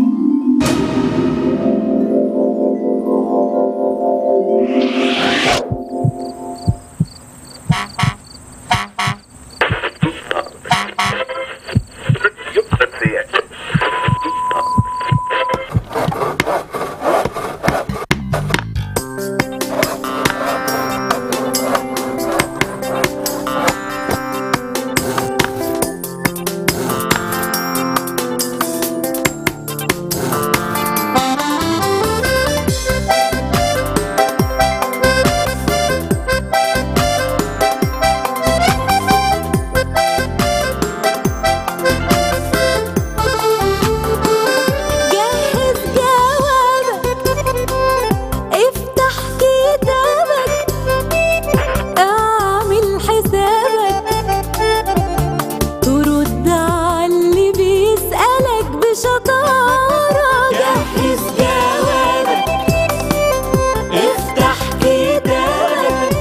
جهز جوابك افتح كتابك اعمل حسابك ترد على اللي بيسألك بشطارة جهز جوابك افتح كتابك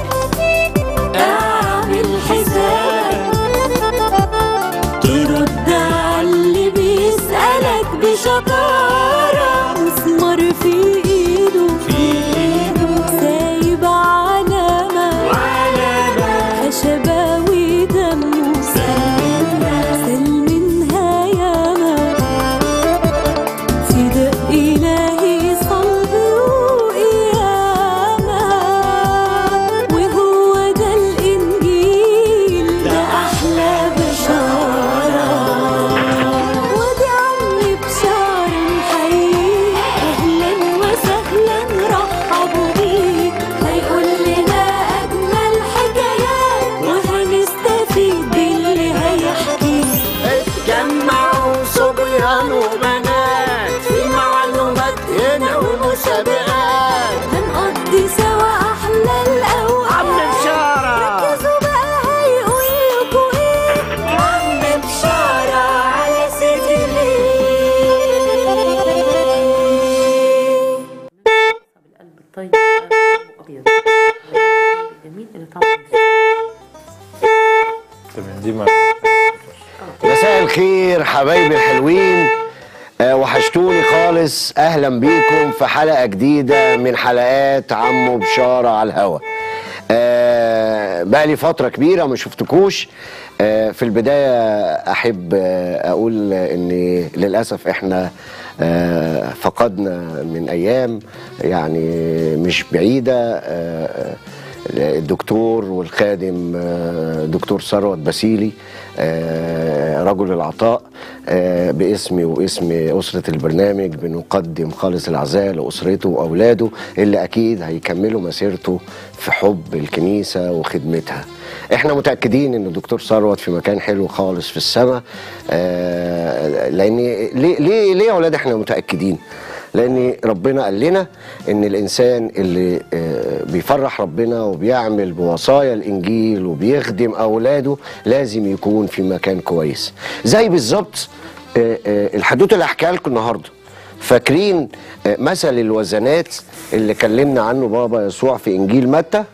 اعمل حسابك ترد على اللي بيسألك بشطارة مسمار في ايده في ايده سايب علامة وعلامة خشباوي دمه سلمنها سلمنها ياما فداء إلهي صلب وقيامة وهو ده الإنجيل ده أحلى بشارة ودي عمي بشارة نحييه أهلا وسهلا رحبوا بيه هيقول لنا أجمل حكايات وهنستفيد باللي هيحكيه اتجمعوا صبيان وبنات في معلومات هنا ومسابقات هنقضي سوا أحلى الأوقات عم بشارة ركزوا بقى هيقول لكوا إيه عم بشارة على سيدي القلب الطيب قلبه ابيض الجميل اللي طعمه تمام دي ما مساء الخير حبايبي الحلوين آه، وحشتوني خالص اهلا بيكم في حلقه جديده من حلقات عمو بشاره على الهوا آه، بقالي فتره كبيره ما شفتكوش آه، في البدايه احب آه، اقول ان للاسف احنا آه، فقدنا من ايام يعني مش بعيده آه، الدكتور والخادم آه، دكتور ثروت باسيلي آه، رجل العطاء آه، باسمي واسم أسرة البرنامج بنقدم خالص العزاء لأسرته وأولاده اللي أكيد هيكملوا مسيرته في حب الكنيسة وخدمتها احنا متأكدين ان الدكتور ثروت في مكان حلو خالص في السماء آه، لان ليه ليه ليه يا اولاد احنا متأكدين لان ربنا قال لنا ان الانسان اللي آه، بيفرح ربنا وبيعمل بوصايا الانجيل وبيخدم اولاده لازم يكون في مكان كويس زي بالظبط آه، آه، الحدوته اللي هحكيها لكم النهارده فاكرين آه، مثل الوزنات اللي كلمنا عنه بابا يسوع في انجيل متى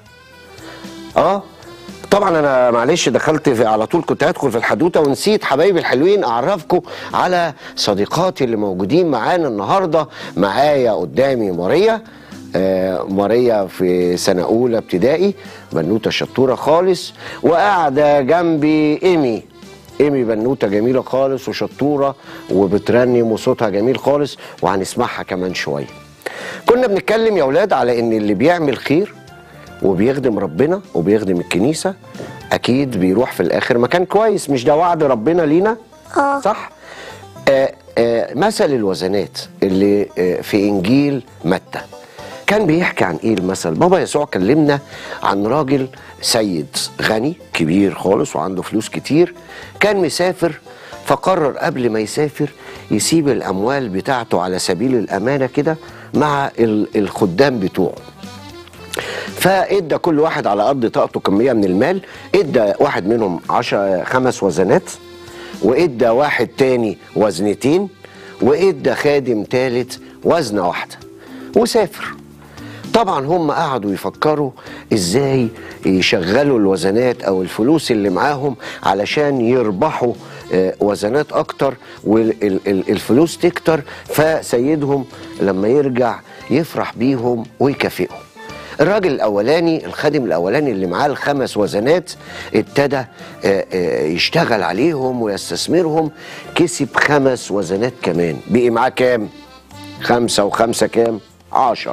اه طبعا انا معلش دخلت في على طول كنت هدخل في الحدوته ونسيت حبايبي الحلوين اعرفكم على صديقاتي اللي موجودين معانا النهارده معايا قدامي ماريا آه ماريا في سنه اولى ابتدائي بنوته شطوره خالص وقاعده جنبي ايمي ايمي بنوته جميله خالص وشطوره وبترنم وصوتها جميل خالص وهنسمعها كمان شويه كنا بنتكلم يا اولاد على ان اللي بيعمل خير وبيخدم ربنا وبيخدم الكنيسة أكيد بيروح في الآخر مكان كويس مش ده وعد ربنا لينا آه. صح آه آه مثل الوزنات اللي آه في إنجيل متى كان بيحكي عن ايه المثل بابا يسوع كلمنا عن راجل سيد غني كبير خالص وعنده فلوس كتير كان مسافر فقرر قبل ما يسافر يسيب الاموال بتاعته على سبيل الامانه كده مع ال- الخدام بتوعه فادى كل واحد على قد طاقته كميه من المال ادى واحد منهم عشر خمس وزنات وادى واحد تاني وزنتين وادى خادم تالت وزنه واحده وسافر طبعا هم قعدوا يفكروا ازاي يشغلوا الوزنات او الفلوس اللي معاهم علشان يربحوا آه، وزنات اكتر والفلوس تكتر فسيدهم لما يرجع يفرح بيهم ويكافئهم الراجل الاولاني الخادم الاولاني اللي معاه الخمس وزنات ابتدى آه، آه، يشتغل عليهم ويستثمرهم كسب خمس وزنات كمان بقي معاه كام خمسة وخمسة كام عشر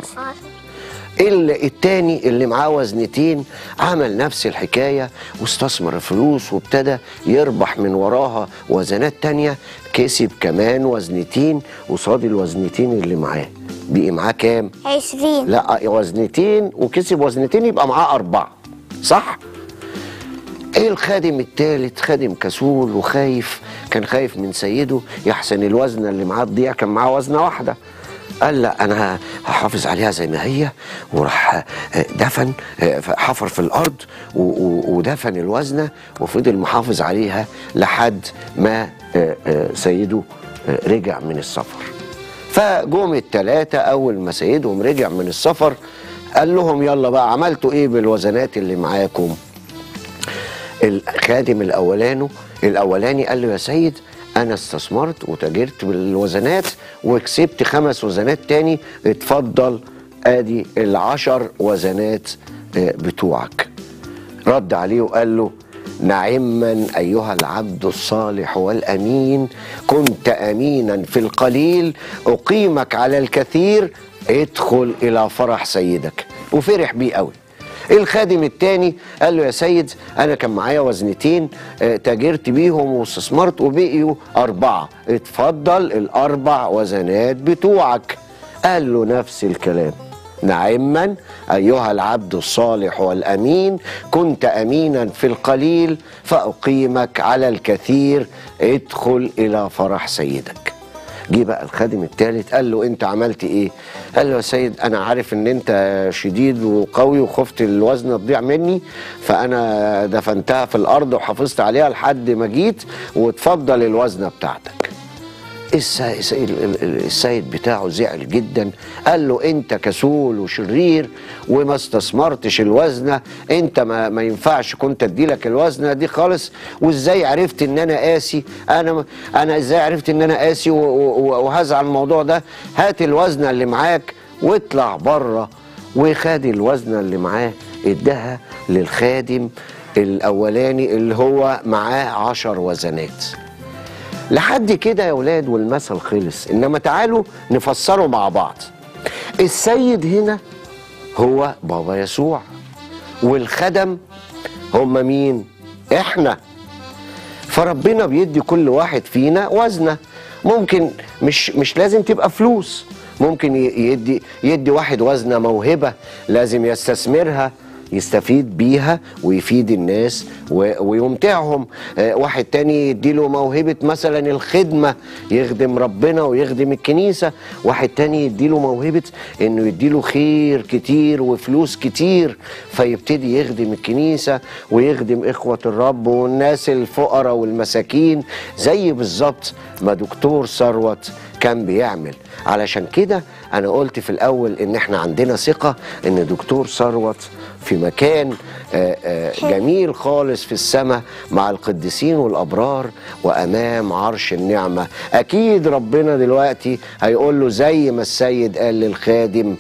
ال- التاني اللي معاه وزنتين عمل نفس الحكاية واستثمر الفلوس وابتدى يربح من وراها وزنات تانية كسب كمان وزنتين قصاد الوزنتين اللي معاه بقي معاه كام؟ عشرين لا وزنتين وكسب وزنتين يبقى معاه أربعة صح؟ ايه الخادم التالت خادم كسول وخايف كان خايف من سيده يحسن الوزنه اللي معاه تضيع كان معاه وزنه واحده قال لا انا هحافظ عليها زي ما هي وراح دفن حفر في الارض و- و- ودفن الوزنه وفضل محافظ عليها لحد ما سيده رجع من السفر فجم التلاتة أول ما سيدهم رجع من السفر قال لهم يلا بقى عملتوا إيه بالوزنات اللي معاكم الخادم الاولاني الاولاني قال له يا سيد انا استثمرت وتاجرت بالوزنات وكسبت خمس وزنات تاني اتفضل ادي العشر وزنات آه، بتوعك رد عليه وقال له نعما ايها العبد الصالح والامين كنت امينا في القليل اقيمك على الكثير ادخل الى فرح سيدك وفرح بيه قوي الخادم التاني قال له يا سيد انا كان معايا وزنتين آه، تاجرت بيهم واستثمرت وبقيوا اربعه اتفضل الاربع وزنات بتوعك قال له نفس الكلام نعما ايها العبد الصالح والامين كنت امينا في القليل فاقيمك على الكثير ادخل الى فرح سيدك جه بقى الخادم الثالث قال له انت عملت ايه قال له يا سيد انا عارف ان انت شديد وقوي وخفت الوزن تضيع مني فانا دفنتها في الارض وحافظت عليها لحد ما جيت وتفضل الوزنه بتاعتك الس- الس- ال- ال- السيد بتاعه زعل جدا قال له انت كسول وشرير وما استثمرتش الوزنه انت ما, ما ينفعش كنت اديلك الوزنه دي خالص وازاي عرفت ان انا قاسي انا انا ازاي عرفت ان انا قاسي و- و- وهزعل الموضوع ده هات الوزنه اللي معاك واطلع بره وخد الوزنه اللي معاه اداها للخادم الاولاني اللي هو معاه عشر وزنات لحد كده يا ولاد والمثل خلص انما تعالوا نفسره مع بعض السيد هنا هو بابا يسوع والخدم هم مين احنا فربنا بيدي كل واحد فينا وزنه ممكن مش مش لازم تبقى فلوس ممكن ي- يدي يدي واحد وزنه موهبه لازم يستثمرها يستفيد بيها ويفيد الناس و- ويمتعهم آه، واحد تاني يديله موهبة مثلا الخدمة يخدم ربنا ويخدم الكنيسة واحد تاني يديله موهبة انه يديله خير كتير وفلوس كتير فيبتدي يخدم الكنيسة ويخدم إخوة الرب والناس الفقراء والمساكين زي بالظبط ما دكتور ثروت كان بيعمل علشان كده انا قلت في الاول ان احنا عندنا ثقة ان دكتور ثروت في مكان آه، آه، جميل خالص في السماء مع القديسين والابرار وامام عرش النعمه اكيد ربنا دلوقتي هيقول له زي ما السيد قال للخادم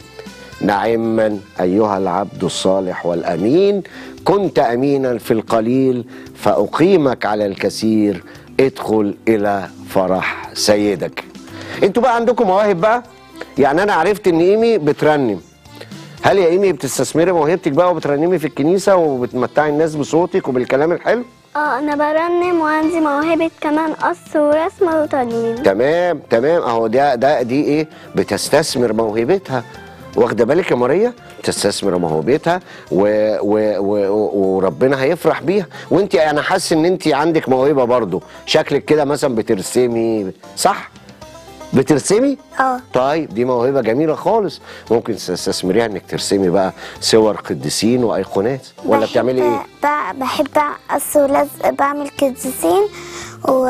نعما ايها العبد الصالح والامين كنت امينا في القليل فاقيمك على الكثير ادخل الى فرح سيدك انتوا بقى عندكم مواهب بقى يعني انا عرفت ان ايمي بترنم هل يا ايمي بتستثمري موهبتك بقى وبترنمي في الكنيسه وبتمتعي الناس بصوتك وبالكلام الحلو اه انا برنم وعندي موهبة كمان قص ورسم وترنيم تمام تمام اهو ده ده دي ايه بتستثمر موهبتها واخده بالك يا ماريا تستثمر موهبتها و و و وربنا هيفرح بيها وانت انا حاسس ان انت عندك موهبه برضو شكلك كده مثلا بترسمي صح بترسمي اه طيب دي موهبه جميله خالص ممكن تستثمريها انك ترسمي بقى صور قديسين وايقونات ولا بحب- بتعملي ايه ب- بحب قص ولزق بعمل قديسين و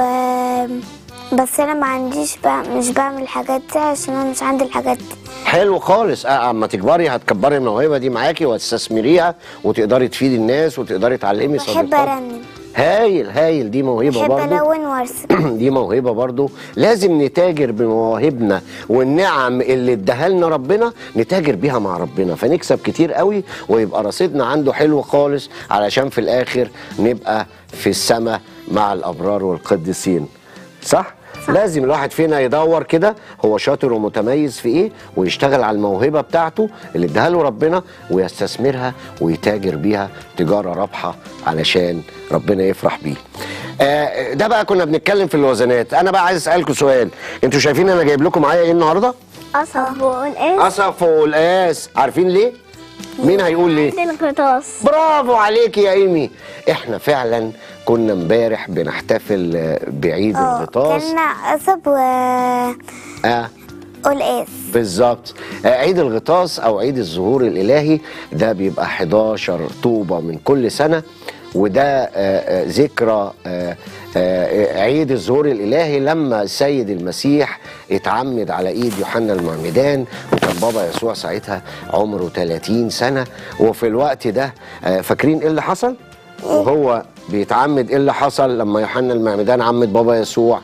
بس انا ما عنديش بقى مش بعمل الحاجات دي عشان انا مش عندي الحاجات دي حلو خالص اه اما تكبري هتكبري الموهبه دي معاكي وتستثمريها وتقدري تفيدي الناس وتقدري تعلمي بحب صديقات ارنم هايل هايل دي موهبه بحب برضه الون وارسم دي موهبه برضو لازم نتاجر بمواهبنا والنعم اللي اداها لنا ربنا نتاجر بيها مع ربنا فنكسب كتير قوي ويبقى رصيدنا عنده حلو خالص علشان في الاخر نبقى في السماء مع الابرار والقديسين صح؟ لازم الواحد فينا يدور كده هو شاطر ومتميز في ايه ويشتغل على الموهبه بتاعته اللي اداها له ربنا ويستثمرها ويتاجر بيها تجاره رابحه علشان ربنا يفرح بيه. آه ده بقى كنا بنتكلم في الوزنات، انا بقى عايز اسالكم سؤال، انتوا شايفين انا جايب لكم معايا ايه النهارده؟ قصب والقاس قصف والقاس، عارفين ليه؟ مين هيقول ليه؟ الغطاس برافو عليك يا ايمي احنا فعلا كنا امبارح بنحتفل آه، بعيد الغطاس كان قصب و اه والقاس بالظبط آه، عيد الغطاس او عيد الظهور الالهي ده بيبقى 11 طوبه من كل سنه وده آه، آه، ذكرى آه، آه، عيد الظهور الالهي لما السيد المسيح اتعمد على ايد يوحنا المعمدان وكان بابا يسوع ساعتها عمره 30 سنه وفي الوقت ده آه، فاكرين ايه اللي حصل؟ وهو بيتعمد ايه اللي حصل لما يوحنا المعمدان عمد بابا يسوع؟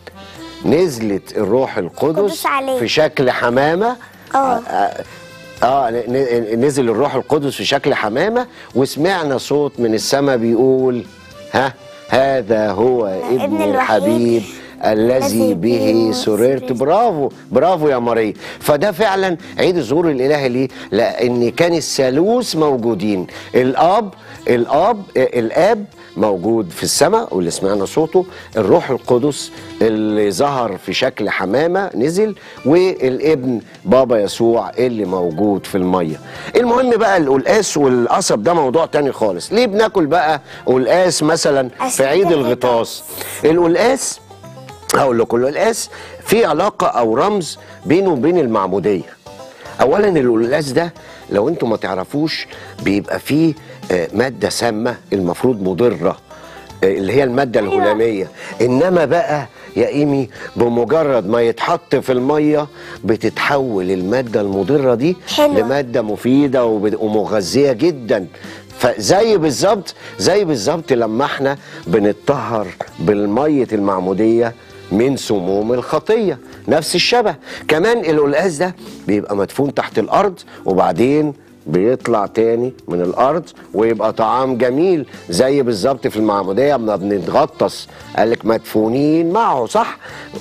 نزلت الروح القدس قدس عليه. في شكل حمامه اه. اه آه، ن- ن- نزل الروح القدس في شكل حمامه وسمعنا صوت من السماء بيقول ها هذا هو ابن ابن الوحيد الحبيب الذي الذي به به سررت سررت. برافو برافو يا ماريا فده فعلا عيد الظهور الالهي ليه لان كان الثالوث موجودين الاب الاب الاب موجود في السماء واللي سمعنا صوته الروح القدس اللي ظهر في شكل حمامه نزل والابن بابا يسوع اللي موجود في الميه المهم بقى القلقاس والقصب ده موضوع تاني خالص ليه بناكل بقى قلقاس مثلا في عشان عيد ده الغطاس القلقاس هقول لكم القلقاس في علاقه او رمز بينه وبين المعموديه اولا القلقاس ده لو انتم ما تعرفوش بيبقى فيه آه، ماده سامه المفروض مضره آه، اللي هي الماده الهلاميه انما بقى يا ايمي بمجرد ما يتحط في الميه بتتحول الماده المضره دي حلوة. لماده مفيده وب- ومغذيه جدا فزي بالظبط زي بالظبط لما احنا بنتطهر بالميه المعموديه من سموم الخطيه نفس الشبه كمان القلقاس ده بيبقى مدفون تحت الارض وبعدين بيطلع تاني من الارض ويبقى طعام جميل زي بالظبط في المعموديه لما بنتغطس قالك مدفونين معه صح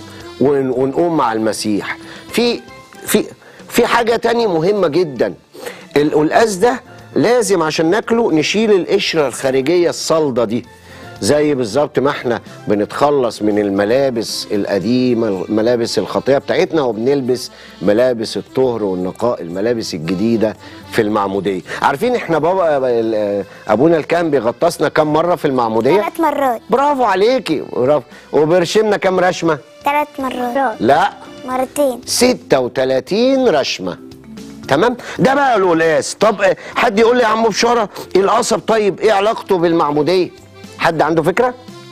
ون- ونقوم مع المسيح في في في حاجه تانية مهمه جدا القلقاس ده لازم عشان ناكله نشيل القشره الخارجيه الصلده دي زي بالظبط ما احنا بنتخلص من الملابس القديمه ملابس الخطيه بتاعتنا وبنلبس ملابس الطهر والنقاء الملابس الجديده في المعموديه عارفين احنا بابا ال- ابونا الكام بيغطسنا كم مره في المعموديه ثلاث مرات برافو عليكي برافو وبرشمنا كم رشمه ثلاث مرات لا مرتين 36 رشمه تمام ده بقى القلقاس طب آه، حد يقول لي يا عم بشاره القصب طيب ايه علاقته بالمعموديه حد عنده فكره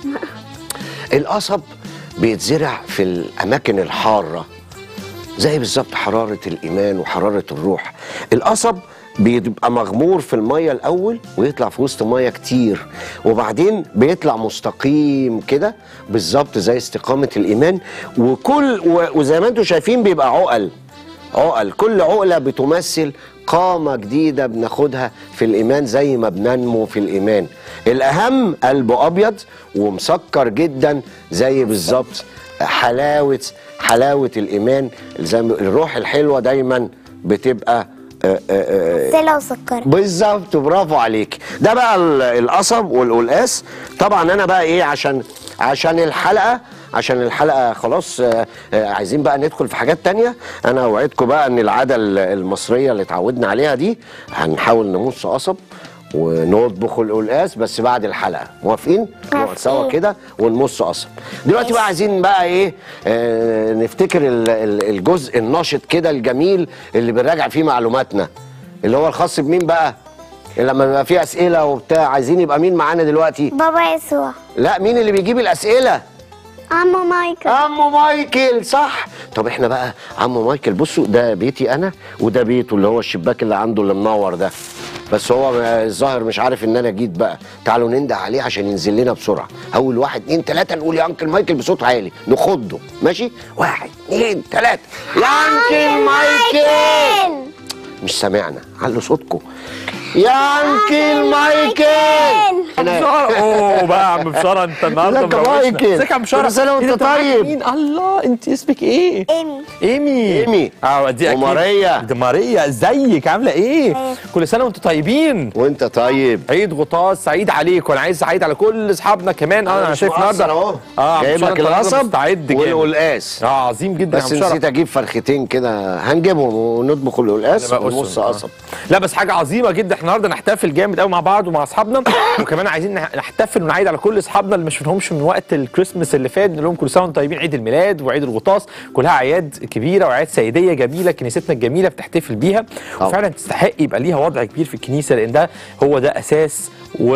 القصب بيتزرع في الاماكن الحاره زي بالظبط حراره الايمان وحراره الروح القصب بيبقى مغمور في الميه الاول ويطلع في وسط ميه كتير وبعدين بيطلع مستقيم كده بالظبط زي استقامه الايمان وكل و- وزي ما انتم شايفين بيبقى عقل عقل كل عقله بتمثل قامه جديده بناخدها في الايمان زي ما بننمو في الايمان الاهم قلبه ابيض ومسكر جدا زي بالظبط حلاوه حلاوه الايمان زي ما- الروح الحلوه دايما بتبقى آه، آه، آه، سلة وسكر بالظبط برافو عليك ده بقى ال- القصب والقلقاس طبعا انا بقى ايه عشان عشان الحلقه عشان الحلقه خلاص آه، آه، عايزين بقى ندخل في حاجات تانية انا اوعدكم بقى ان العاده ال- المصريه اللي اتعودنا عليها دي هنحاول نمص قصب ونطبخ القلقاس بس بعد الحلقه موافقين نقعد سوا موافقين. كده ونمص قصب دلوقتي بقى عايزين بقى ايه آه نفتكر ال- ال- الجزء النشط كده الجميل اللي بنراجع فيه معلوماتنا اللي هو الخاص بمين بقى لما يبقى فيه اسئله وبتاع عايزين يبقى مين معانا دلوقتي بابا يسوع لا مين اللي بيجيب الاسئله عمو مايكل عمو مايكل صح طب احنا بقى عمو مايكل بصوا ده بيتي انا وده بيته اللي هو الشباك اللي عنده اللي منور ده بس هو الظاهر مش عارف ان انا جيت بقى تعالوا ننده عليه عشان ينزل لنا بسرعه اول واحد اتنين تلاته نقول يا انكل مايكل بصوت عالي نخضه ماشي واحد اتنين تلاته يا انكل مايكل مش سامعنا علوا صوتكم يا انكل مايكل بشارة اوه بقى يا عم بشارة انت النهارده ازيك يا مروشنا. مايكل؟ ازيك يا عم بشارة كل سنة وانت إيه ده، معاك طيب. مين الله انت اسمك ايه؟ ايمي ايمي إيمي. اه دي اكيد وماريا. دي ماريا ازيك عامله ايه؟ أيوة. كل سنه وانتم طيبين وانت طيب عيد غطاس سعيد عليكم انا عايز سعيد على كل اصحابنا كمان اه انا مش شايف مقصر النهارده اهو اه عم جايب بشارة لك النهاردة القصب مستعد جامد والقلقاس اه عظيم جدا بس يا عم بشارة. نسيت اجيب فرختين كده هنجيبهم ونطبخ القلقاس بقى ونص أسر. آه. قصب لا بس حاجه عظيمه جدا احنا النهارده نحتفل جامد قوي مع بعض ومع اصحابنا وكمان عايزين نح- نحتفل ونعيد على كل اصحابنا اللي ما شفناهمش من وقت الكريسماس اللي فات نقول لهم كل سنه وانتم طيبين عيد الميلاد وعيد الغطاس كلها اعياد كبيره واعياد سيديه جميله كنيستنا الجميله بتحتفل بيها طبعا. وفعلا تستحق يبقى ليها وضع كبير في الكنيسه لان ده هو ده اساس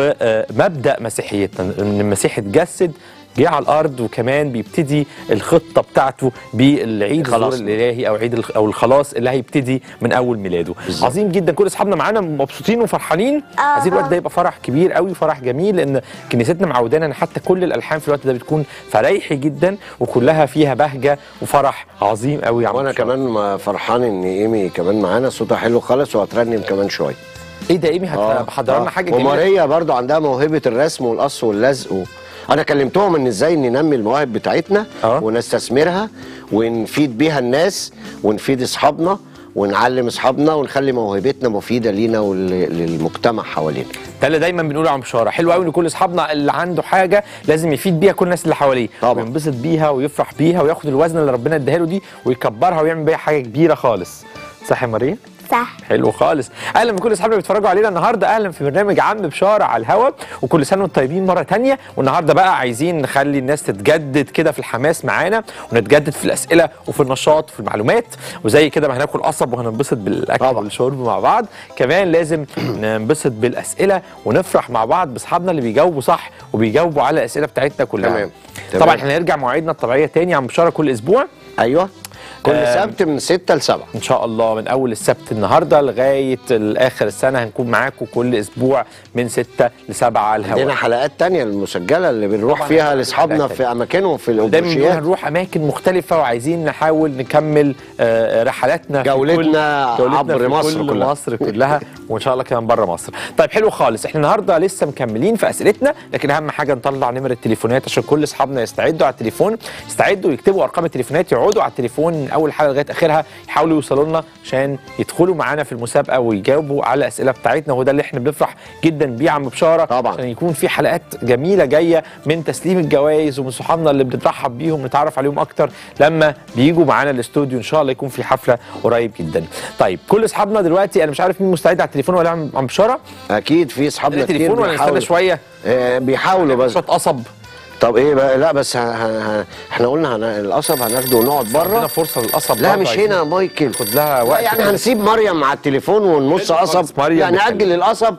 ومبدا مسيحيتنا ان المسيح اتجسد جه على الارض وكمان بيبتدي الخطه بتاعته بالعيد الظهور خلاص. الالهي او عيد الخ- او الخلاص اللي هيبتدي من اول ميلاده بالظبط. عظيم جدا كل اصحابنا معانا مبسوطين وفرحانين آه. عايزين الوقت ده يبقى فرح كبير قوي فرح جميل لان كنيستنا معودانا ان حتى كل الالحان في الوقت ده بتكون فريحي جدا وكلها فيها بهجه وفرح عظيم قوي يا عم وانا بشار. كمان ما فرحان ان ايمي كمان معانا صوتها حلو خالص وهترنم كمان شويه ايه ده ايمي هتحضر لنا حاجه جميله وماريا برضو عندها موهبه الرسم والقص واللزق و... انا كلمتهم ان ازاي ننمي المواهب بتاعتنا آه. ونستثمرها ونفيد بيها الناس ونفيد اصحابنا ونعلم اصحابنا ونخلي موهبتنا مفيده لينا وللمجتمع حوالينا ده اللي دايما بنقوله عن بشاره حلو قوي ان كل اصحابنا اللي عنده حاجه لازم يفيد بيها كل الناس اللي حواليه طبعا. وينبسط بيها ويفرح بيها وياخد الوزن اللي ربنا اداها له دي ويكبرها ويعمل بيها حاجه كبيره خالص صح يا ماريا صح حلو خالص اهلا بكل اصحابنا اللي بيتفرجوا علينا النهارده اهلا في برنامج عم بشاره على الهوا وكل سنه وانتم طيبين مره تانية والنهارده بقى عايزين نخلي الناس تتجدد كده في الحماس معانا ونتجدد في الاسئله وفي النشاط وفي المعلومات وزي كده ما هناكل قصب وهننبسط بالاكل طبعا. والشرب مع بعض كمان لازم ننبسط بالاسئله ونفرح مع بعض باصحابنا اللي بيجاوبوا صح وبيجاوبوا على الاسئله بتاعتنا كلها تمام. طبعا تمام. احنا هنرجع مواعيدنا الطبيعيه تاني عم بشاره كل اسبوع ايوه كل آم. سبت من 6 ل 7 ان شاء الله من اول السبت النهارده لغايه اخر السنه هنكون معاكم كل اسبوع من 6 ل 7 على عندنا الهواء حلقات تانية المسجله اللي بنروح طبعاً فيها عندنا لاصحابنا حلقات في تانية. اماكنهم في دايما بنقول الاوبرشيات هنروح اماكن مختلفه وعايزين نحاول نكمل آه، رحلاتنا في جولتنا كل- جولتنا عبر في مصر كل كلها. مصر كلها وان شاء الله كمان بره مصر طيب حلو خالص احنا النهارده لسه مكملين في اسئلتنا لكن اهم حاجه نطلع نمر التليفونات عشان كل اصحابنا يستعدوا على التليفون يستعدوا يكتبوا ارقام التليفونات يقعدوا على التليفون من اول حلقه لغايه اخرها يحاولوا يوصلوا لنا عشان يدخلوا معانا في المسابقه ويجاوبوا على الاسئله بتاعتنا وهو ده اللي احنا بنفرح جدا بيه عم بشاره طبعاً. عشان يكون في حلقات جميله جايه من تسليم الجوائز ومن صحابنا اللي بنترحب بيهم نتعرف عليهم اكتر لما بيجوا معانا الاستوديو ان شاء الله يكون في حفله قريب جدا طيب كل اصحابنا دلوقتي انا مش عارف مين مستعد على التليفون ولا عم عم بشاره اكيد في اصحابنا كتير التليفون ولا نستنى بيحاولوا شويه آه، بيحاولوا بس شويه قصب طب ايه بقى لا بس ه... ه... ه... احنا قلنا هن... القصب هناخده ونقعد عندنا بره فرصه للقصب لا برضه مش عايزين هنا يا مايكل خد لها لا وقت يعني كده. هنسيب مريم على التليفون ونص حلو خالص، قصب مريم يعني بتكلم. نأجل القصب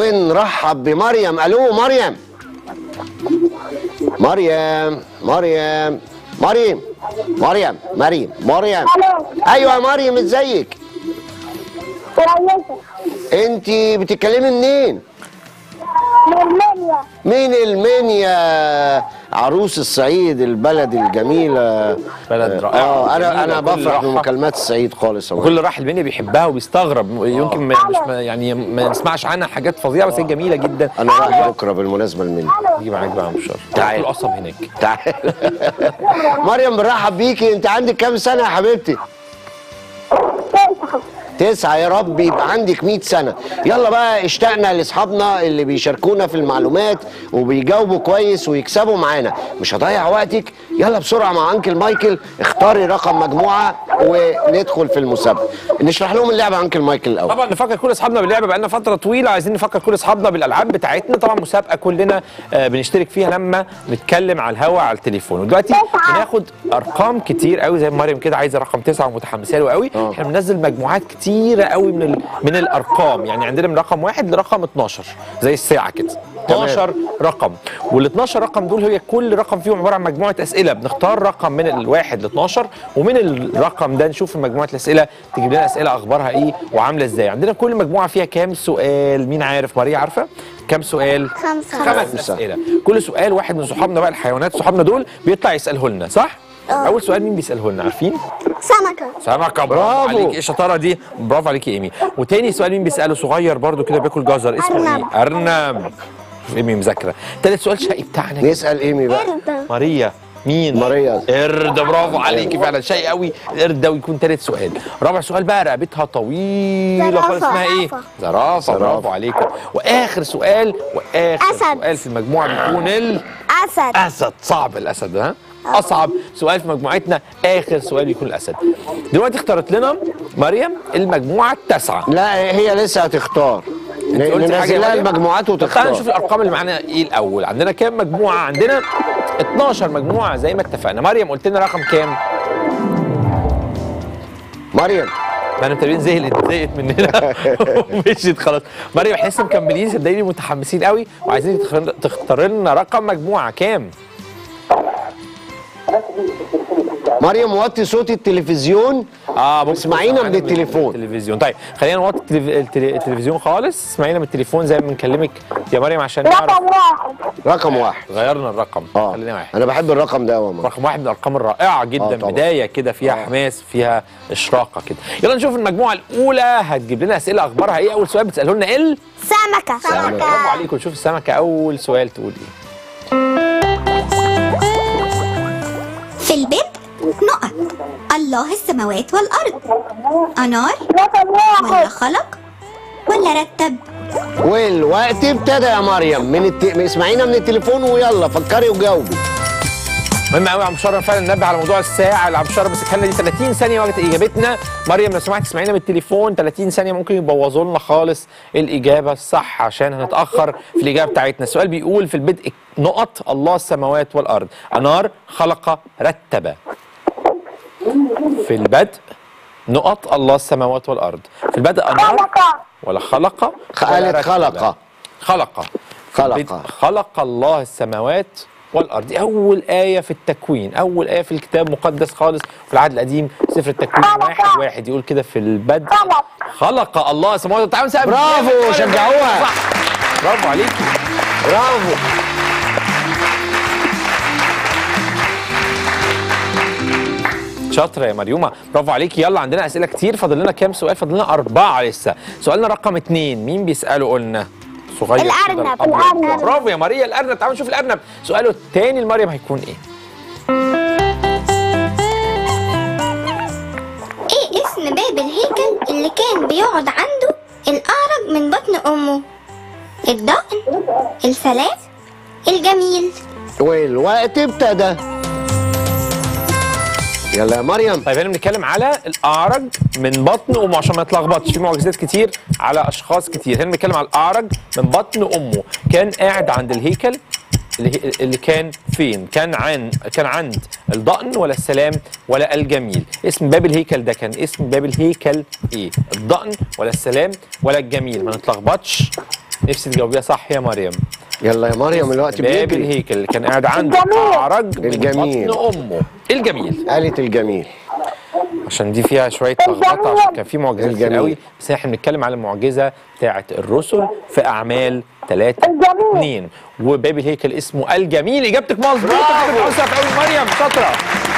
ونرحب بمريم الو مريم مريم مريم مريم مريم مريم مريم ايوه يا مريم ازيك كويسة انت بتتكلمي منين من المنيا من المنيا عروس الصعيد البلد الجميله بلد رائعة اه انا وجميلة انا وكل بفرح راحة. بمكالمات الصعيد خالص يا مريم. وكل راح المنيا بيحبها وبيستغرب يمكن ما مش ما يعني ما نسمعش عنها حاجات فظيعه بس هي جميله جدا انا رايح بكره بالمناسبه المنيا نيجي معاك بقى يا عم بشاره تعال. القصب هناك تعال مريم بنرحب بيكي انت عندك كام سنه يا حبيبتي تسعة تسعة يا رب يبقى عندك 100 سنة يلا بقى اشتقنا لاصحابنا اللي بيشاركونا في المعلومات وبيجاوبوا كويس ويكسبوا معانا مش هضيع وقتك يلا بسرعة مع انكل مايكل اختاري رقم مجموعة وندخل في المسابقة نشرح لهم اللعبة يا انكل مايكل الاول طبعا نفكر كل اصحابنا باللعبه بقالنا فتره طويله عايزين نفكر كل اصحابنا بالالعاب بتاعتنا طبعا مسابقه كلنا آه، بنشترك فيها لما نتكلم على الهوا على التليفون ودلوقتي بناخد ارقام كتير قوي زي ما مريم كده عايزه رقم تسعه ومتحمسه له قوي آه. احنا بننزل مجموعات كتيره قوي من ال... من الارقام يعني عندنا من رقم واحد لرقم 12 زي الساعه كده 12 رقم وال 12 رقم دول هي كل رقم فيهم عباره عن مجموعه اسئله بنختار رقم من الواحد ل 12 ومن الرقم الرقم ده نشوف مجموعه الاسئله تجيب لنا اسئله اخبارها ايه وعامله ازاي عندنا كل مجموعه فيها كام سؤال مين عارف ماريا عارفه كام سؤال خمسة خمس اسئله كل سؤال واحد من صحابنا بقى الحيوانات صحابنا دول بيطلع يساله لنا صح اول سؤال مين بيساله لنا عارفين سمكة سمكة برافو برافو. عليك ايه الشطاره دي برافو عليك يا ايمي وتاني سؤال مين بيساله صغير برضو كده بياكل جزر اسمه أرنب. ايه ارنب شوف ايمي مذاكره تالت سؤال شقي بتاعنا نسال ايمي بقى ماريا مين ماريا. قرد برافو عليكي فعلا شيء قوي القرد ده ويكون تالت سؤال رابع سؤال بقى رقبتها طويله زرافة. خالص اسمها ايه زرافة. زرافه برافو عليكم واخر سؤال واخر أسد. سؤال في المجموعه بيكون ال أسد اسد صعب الاسد ها اصعب سؤال في مجموعتنا اخر سؤال يكون الاسد دلوقتي اختارت لنا مريم المجموعه التاسعه لا هي لسه هتختار انت قلت حاجة يا ننزل لها مريم؟ المجموعات طب تعالى نشوف وتختار الارقام اللي معانا ايه الاول عندنا كام مجموعه عندنا 12 مجموعه زي ما اتفقنا مريم قلت لنا رقم كام مريم ما انا تقريبا زهقت زهقت مننا ومشيت خلاص مريم احنا لسه مكملين صدقيني متحمسين قوي وعايزين تختار- تختار لنا رقم مجموعه كام مريم وطي صوت التلفزيون اه ممكن اسمعينا تسمعنا من التليفون. التلفزيون طيب خلينا نوطي التلف... التل- التلفزيون خالص اسمعينا من التليفون زي ما بنكلمك يا مريم عشان نعرف رقم واحد رقم واحد غيرنا الرقم اه خلينا واحد انا بحب الرقم ده قوي رقم واحد من الارقام الرائعه جدا آه طبعا. بدايه كده فيها حماس فيها اشراقه كده يلا نشوف المجموعه الاولى هتجيب لنا اسئله اخبارها ايه اول سؤال بتساله لنا ال سمكة برافو عليكم نشوف السمكه اول سؤال تقول ايه في البدء نقط الله السماوات والأرض أنار رقم ولا واحد خلق ولا رتب والوقت ابتدى يا مريم من الت... اسمعينا من التليفون ويلا فكري وجاوبي مهم قوي يا عم شرف فعلا ننبه على موضوع الساعه اللي عم شرف بس كان دي 30 ثانيه وقت اجابتنا مريم لو سمحت اسمعينا من التليفون 30 ثانيه ممكن يبوظوا لنا خالص الاجابه الصح عشان هنتاخر في الاجابه بتاعتنا السؤال بيقول في البدء نقط الله السماوات والارض انار خلق رتب في البدء نقط الله السماوات والارض في البدء انار خلق ولا خلق ولا قالت رتب. خلق. خلق خلق. البدء خلق الله السماوات والارض دي اول ايه في التكوين اول ايه في الكتاب المقدس خالص في العهد القديم سفر التكوين خلق. واحد واحد يقول كده في البدء خلق. خلق الله السماوات والارض تعالوا نسقف برافو، جامد. شجعوها. صح. برافو عليكي برافو شاطره يا مريومه برافو عليكي يلا عندنا اسئله كتير فاضل لنا كام سؤال فاضل لنا اربعه لسه سؤالنا رقم اتنين مين بيساله قلنا صغير كده الأرنب. الأبيض. الأرنب. برافو يا ماريا الارنب تعالوا نشوف الارنب سؤاله التاني لمريم هيكون ايه إيه اسم باب الهيكل اللي كان بيقعد عنده الأعرج من بطن أمه الضأن الفلاة الجميل والوقت ابتدى يلا يا مريم طيب هنا بنتكلم على الاعرج من بطن امه عشان ما نتلخبطش في معجزات كتير على اشخاص كتير هنا بنتكلم على الاعرج من بطن امه كان قاعد عند الهيكل اللي, اللي كان فين كان عن كان عند الضأن ولا السلام ولا الجميل اسم باب الهيكل ده كان اسم باب الهيكل ايه الضأن ولا السلام ولا الجميل ما نتلخبطش نفسي تجاوبيها صح يا مريم يلا يا مريم الوقت باب بيجري الهيكل اللي كان قاعد عند الجميل. اعرج من الجميل. بطن امه الجميل قالت الجميل عشان دي فيها شويه لخبطه عشان كان في معجزات كتير الجميل. قوي بس احنا بنتكلم على المعجزه بتاعه الرسل في اعمال 3 الجميل. 2 وباب الهيكل اسمه الجميل اجابتك مظبوطه كده بتوسع في قوي مريم شاطره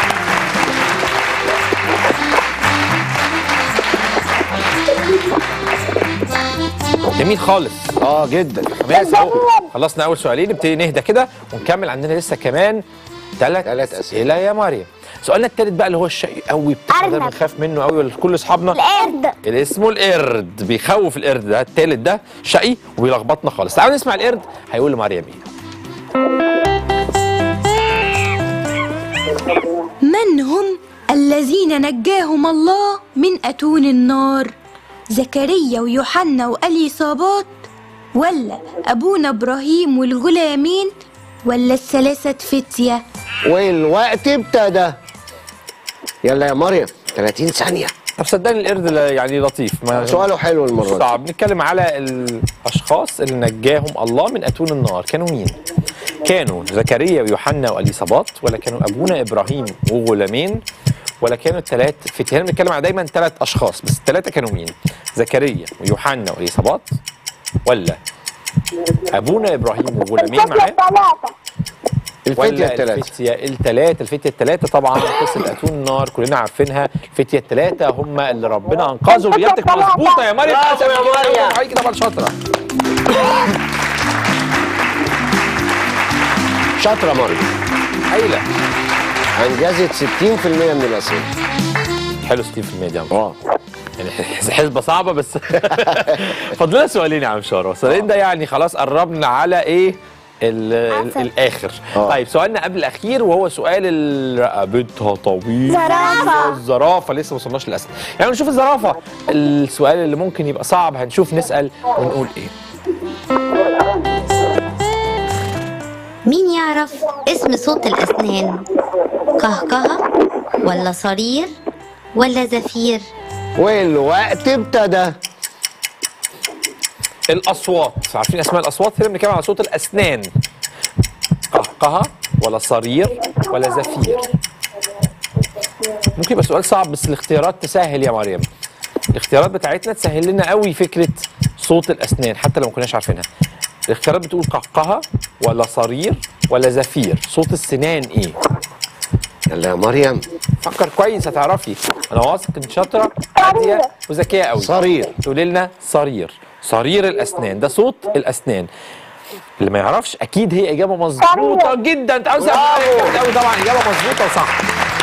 جميل خالص اه جدا ماشي اهو خلصنا اول سؤالين نبتدي نهدى كده ونكمل عندنا لسه كمان ثلاث تلات اسئله يا مريم سؤالنا الثالث بقى اللي هو الشقي قوي بتاعنا ده أرنب. بنخاف منه قوي كل اصحابنا القرد اللي اسمه القرد بيخوف القرد ده التالت ده شقي وبيلخبطنا خالص تعالوا نسمع القرد هيقول لمريم ايه من هم الذين نجاهم الله من أتون النار زكريا ويوحنا وأليصابات ولا أبونا إبراهيم والغلامين ولا الثلاثة فتية والوقت ابتدى يلا يا مريم 30 ثانية طب صدقني القرد لا- يعني لطيف ما سؤاله حلو مش المرة دي صعب نتكلم على الاشخاص اللي نجاهم الله من اتون النار كانوا مين كانوا زكريا ويوحنا واليصابات ولا كانوا ابونا ابراهيم وغلامين ولا كانوا الثلاث فتية هنا بنتكلم على دايما ثلاث اشخاص بس الثلاثه كانوا مين زكريا ويوحنا واليصابات ولا ابونا ابراهيم وغلامين الفتية معاه الثلاثة الفتية ولا الثلاثة الفتية الثلاثة الفتية الثلاثة طبعا قصة أتون النار كلنا عارفينها الفتية الثلاثة هم اللي ربنا أنقذهم الفتية إجابتك الثلاثة. مظبوطة يا مريم برافو يا مريم. عليكي طبعا شاطرة شاطرة مريم هايلة أنجزت 60% من الأسئلة حلو 60% دي يا عم اه يعني حسبة صعبة بس فاضل لنا سؤالين يا عم شارة السؤالين ده يعني خلاص قربنا على إيه ال- ال- عسل. الاخر آه. طيب سؤالنا قبل الاخير وهو سؤال ال- رقبتها طويله زرافة. الزرافه لسه ما وصلناش للاسئله يعني نشوف الزرافه السؤال اللي ممكن يبقى صعب هنشوف نسال ونقول ايه مين يعرف اسم صوت الأسنان؟ قهقهة ولا صرير ولا زفير؟ والوقت ابتدى الاصوات عارفين اسماء الاصوات هنا بنتكلم على صوت الاسنان قهقهه ولا صرير ولا زفير ممكن يبقى سؤال صعب بس الاختيارات تسهل يا مريم الاختيارات بتاعتنا تسهل لنا قوي فكره صوت الاسنان حتى لو ما كناش عارفينها الاختيارات بتقول قهقهه ولا صرير ولا زفير صوت السنان ايه يلا يا مريم فكر كويس هتعرفي انا واثق ان شاطره هاديه وذكيه قوي صرير تقولي لنا صرير صرير الاسنان ده صوت الاسنان اللي ما يعرفش اكيد هي اجابه مظبوطه جدا انت عاوز قوي طبعا اجابه مظبوطه وصح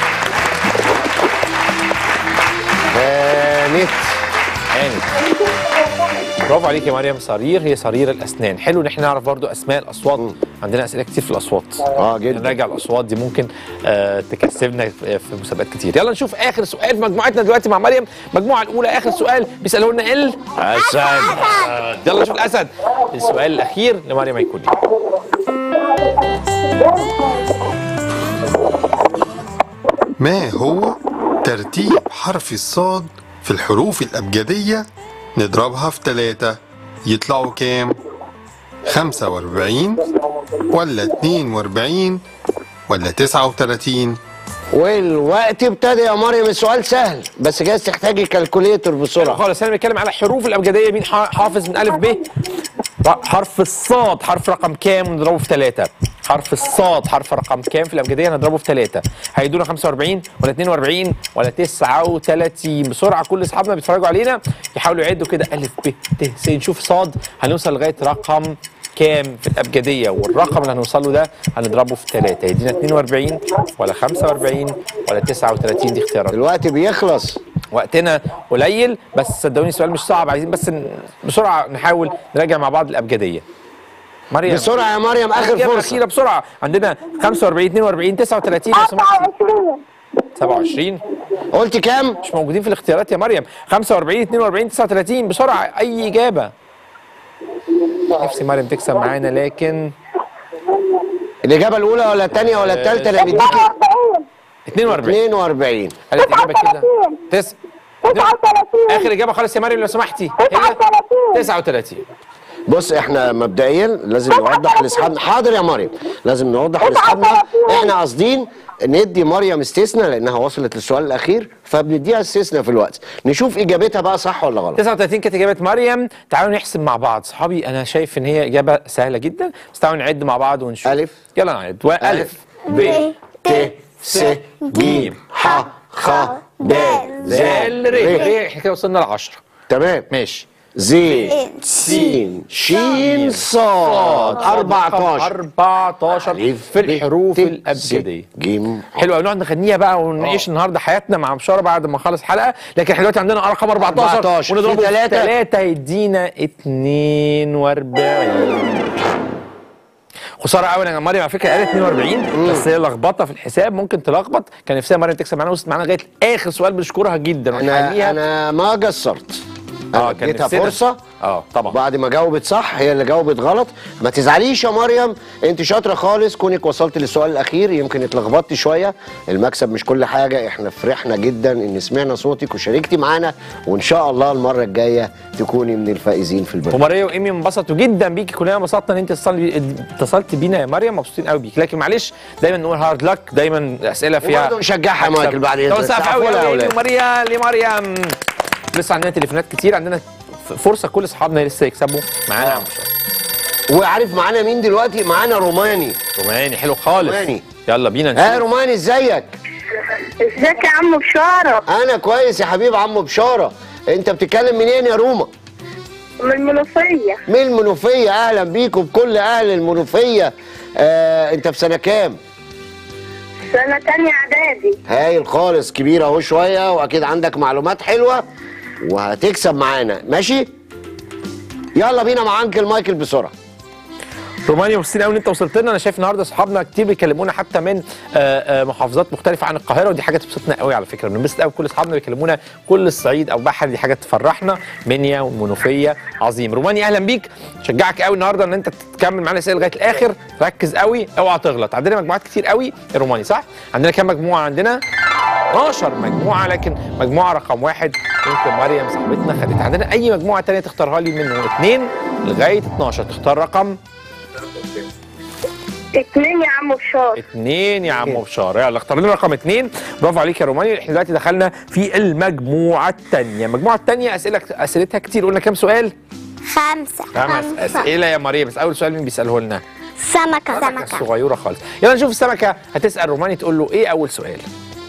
هانت هانت برافو عليك يا مريم صرير هي صرير الاسنان حلو ان احنا نعرف برضو اسماء الاصوات عندنا اسئله كتير في الاصوات اه جدا نراجع الاصوات دي ممكن آه تكسبنا في في مسابقات كتير يلا نشوف اخر سؤال في مجموعتنا دلوقتي مع مريم المجموعه الاولى اخر سؤال بيسالوه لنا ال اسد يلا نشوف الاسد السؤال الاخير لمريم هيكون ايه ما هو ترتيب حرف الصاد في الحروف الأبجدية نضربها في تلاتة يطلعوا كام؟ خمسة وأربعين ولا اتنين وأربعين ولا تسعة وتلاتين والوقت ابتدى يا مريم السؤال سهل بس جايز تحتاجي كالكوليتر بسرعه خالص انا بنتكلم على الحروف الابجديه مين ح- حافظ من الف ب ر- حرف الصاد حرف رقم كام نضربه في ثلاثة حرف الصاد حرف رقم كام في الابجديه نضربه في ثلاثة هيدونا 45 ولا 42 ولا 39 بسرعه كل اصحابنا بيتفرجوا علينا يحاولوا يعدوا كده الف ب ت س نشوف صاد هنوصل لغايه رقم كام في الابجديه والرقم اللي هنوصل له ده هنضربه في ثلاثة يدينا 42 ولا 45 ولا 39 دي اختيارات الوقت بيخلص وقتنا قليل بس صدقوني السؤال مش صعب عايزين بس ن- بسرعه نحاول نراجع مع بعض الابجديه مريم بسرعه يا مريم اخر الإجابة فرصه الاخيره بسرعه عندنا 45 42 39 لو سمحتي 24 27 قلت كام مش موجودين في الاختيارات يا مريم 45 42 39 بسرعه اي اجابه نفسي مريم تكسب معانا لكن الاجابه الاولى ولا الثانيه ولا الثالثه اللي مديكي 42 42 42 قالت اجابه كده تس 39 اخر اجابه خالص يا مريم لو سمحتي هي 39 39 بص احنا مبدئيا لازم نوضح لاصحابنا حاضر يا مريم لازم نوضح لاصحابنا احنا قاصدين ندي مريم استثناء لانها وصلت للسؤال الاخير فبنديها استثناء في الوقت نشوف اجابتها بقى صح ولا غلط 39 كانت اجابه مريم تعالوا نحسب مع بعض صحابي انا شايف ان هي اجابه سهله جدا بس تعالوا نعد مع بعض ونشوف ألف. يلا نعد والف ب ت س ج ح خ د ز زال ر ر ر احنا كده وصلنا ل 10 تمام ماشي زين سين شين صاد 14 14 في الحروف الابجديه جيم حلو قوي نقعد نغنيها بقى ونعيش النهارده حياتنا مع بشاره بعد ما نخلص حلقه لكن احنا دلوقتي عندنا رقم 14 14 ونضربه في في تلاتة. 3 يدينا 42 خساره قوي يا مريم على فكره قالت 42 بس هي لخبطه في الحساب ممكن تلخبط كان نفسها مريم تكسب معانا وصلت معانا لغايه اخر سؤال بنشكرها جدا انا ونحييها انا ما قصرت انا كان اديتها نفسنا- فرصه اه طبعا بعد ما جاوبت صح هي اللي جاوبت غلط ما تزعليش يا مريم انت شاطره خالص كونك وصلت للسؤال الاخير يمكن اتلخبطتي شويه المكسب مش كل حاجه احنا فرحنا جدا ان سمعنا صوتك وشاركتي معانا وان شاء الله المره الجايه تكوني من الفائزين في البرنامج وماريا وايمي انبسطوا جدا بيكي كلنا انبسطنا ان انت اتصلي اتصلت بينا يا مريم مبسوطين قوي بيك لكن معلش دايما نقول هارد لك دايما اسئله فيها وبرضه نشجعها يا مايكل بعد اذنك إذنك. سقف قوي سقفوا لها يا قوي أولاد. لماريا لمريم لسه عندنا تليفونات كتير عندنا ف- فرصه كل اصحابنا لسه يكسبوا معانا عم بشار. وعارف معانا مين دلوقتي معانا روماني روماني حلو خالص روماني. يلا بينا ها نشوف روماني ازيك ازيك يا عم بشارة انا كويس يا حبيب عمو بشاره انت بتتكلم منين يا روما من المنوفية من المنوفيه اهلا بيكم بكل اهل المنوفيه آه انت في سنه كام سنة تانية اعدادي هايل خالص كبير اهو شويه واكيد عندك معلومات حلوه وهتكسب معانا ماشي يلا بينا مع انكل مايكل بسرعه رومانيا مبسوطين قوي ان انت وصلت لنا انا شايف النهارده اصحابنا كتير بيكلمونا حتى من آه، آه، محافظات مختلفه عن القاهره ودي حاجه تبسطنا قوي على فكره بنبسط قوي كل اصحابنا بيكلمونا كل الصعيد او بحر دي حاجه تفرحنا منيا والمنوفيه عظيم رومانيا اهلا بيك شجعك قوي النهارده ان انت تكمل معانا الاسئله لغايه الاخر ركز قوي اوعى تغلط عندنا مجموعات كتير قوي يا روماني صح عندنا كام مجموعه عندنا 12 مجموعه لكن مجموعه رقم واحد يمكن مريم صاحبتنا خدتها عندنا اي مجموعه تانية تختارها لي من اثنين لغايه 12 تختار رقم اتنين يا عم بشارة اتنين يا عم بشار يلا اختار لنا رقم اتنين برافو عليك يا روماني احنا دلوقتي دخلنا في المجموعه الثانيه المجموعه الثانيه اسئله اسئلتها كتير قلنا كام سؤال خمسة خمس اسئله يا مريم بس اول سؤال مين بيساله لنا سمكة سمكة صغيره خالص يلا نشوف السمكه هتسال روماني تقول له ايه اول سؤال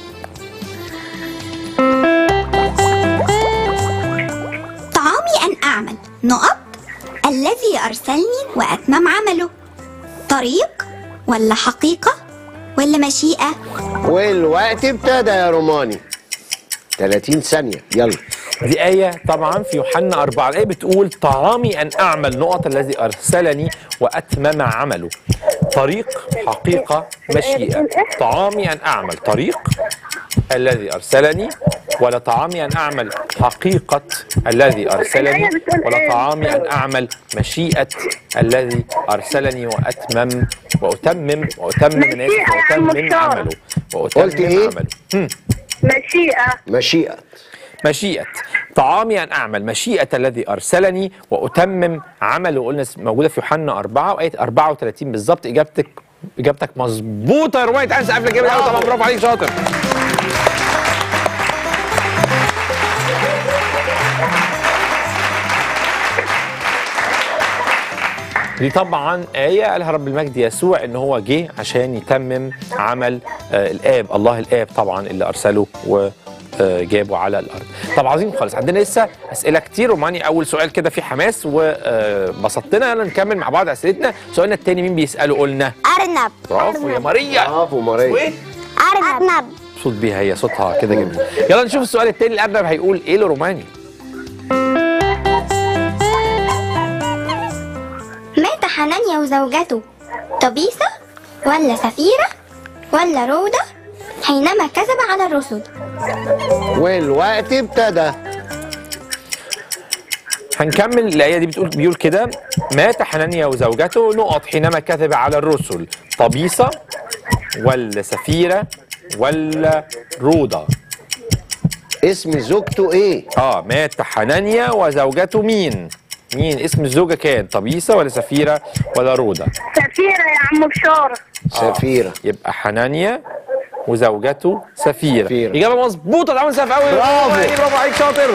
طعامي أن أعمل نقط الذي أرسلني وأتمم عمله طريق ولا حقيقة ولا مشيئة والوقت ابتدى يا روماني 30 ثانيه يلا دي آية طبعا في يوحنا أربعة الآية بتقول طعامي أن أعمل نقط الذي أرسلني وأتمم عمله طريق حقيقة مشيئة طعامي أن أعمل طريق الذي أرسلني ولا طعامي أن أعمل حقيقة الذي أرسلني ولا طعامي أن أعمل مشيئة الذي أرسلني وأتمم وأتمم وأتمم أنا آسف، مشيئة يا عم وأتمم بشار. عمله وأتمم قلت إيه؟ عمله هم. مشيئة مشيئه مشيئة طعامي أن أعمل مشيئة الذي أرسلني وأتمم عمله قلنا موجودة في يوحنا 4 وآية 34 بالظبط إجابتك إجابتك مظبوطة يا رواية تعالى نسقف لك جامد قوي طبعا برافو عليك شاطر دي طبعا آية قالها رب المجد يسوع إن هو جه عشان يتمم عمل آه الآب الله الآب طبعا اللي أرسله وجابه على الأرض طب عظيم خالص عندنا لسه أسئلة كتير روماني أول سؤال كده فيه حماس وبسطتنا يلا نكمل مع بعض أسئلتنا سؤالنا التاني مين بيسأله قلنا أرنب برافو يا ماريا برافو ماريا وإيه؟ أرنب صوت بيها هي صوتها كده جميل يلا نشوف السؤال التاني الأرنب هيقول إيه لروماني مات حنانيا وزوجته طبيسة ولا سفيرة ولا رودة حينما كذب على الرسل والوقت ابتدى هنكمل الآية دي بتقول بيقول كده مات حنانيا وزوجته نقط حينما كذب على الرسل طبيسة ولا سفيرة ولا رودة اسم زوجته ايه اه مات حنانيا وزوجته مين مين اسم الزوجة كان طبيسة ولا سفيرة ولا رودة سفيرة يا عم بشارة سفيره يبقى حنانيا وزوجته سفيرة سفيرة. إجابة مظبوطة تعاون سقف قوي برافو. عليك، برافو عليك شاطر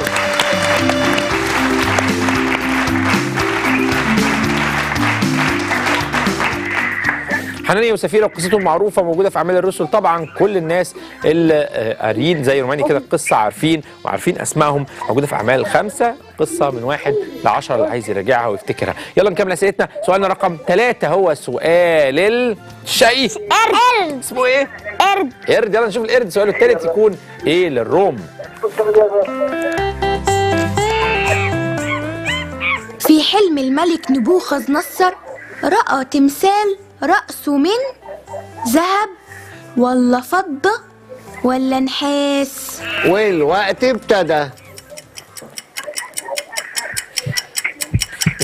حنانيا وسفيرة قصتهم معروفة موجودة في أعمال الرسل طبعا كل الناس اللي آه، قاريين زي روماني كده القصة عارفين وعارفين أسمائهم موجودة في أعمال الخمسة قصة من واحد لعشرة اللي عايز يراجعها ويفتكرها يلا نكمل أسئلتنا سؤالنا رقم ثلاثة هو سؤال الشقي قرد اسمه إيه؟ قرد قرد يلا نشوف القرد سؤاله الثالث يكون ايه للروم في حلم الملك نبوخذ نصر رأى تمثال رأسه من ذهب ولا فضة ولا نحاس والوقت ابتدى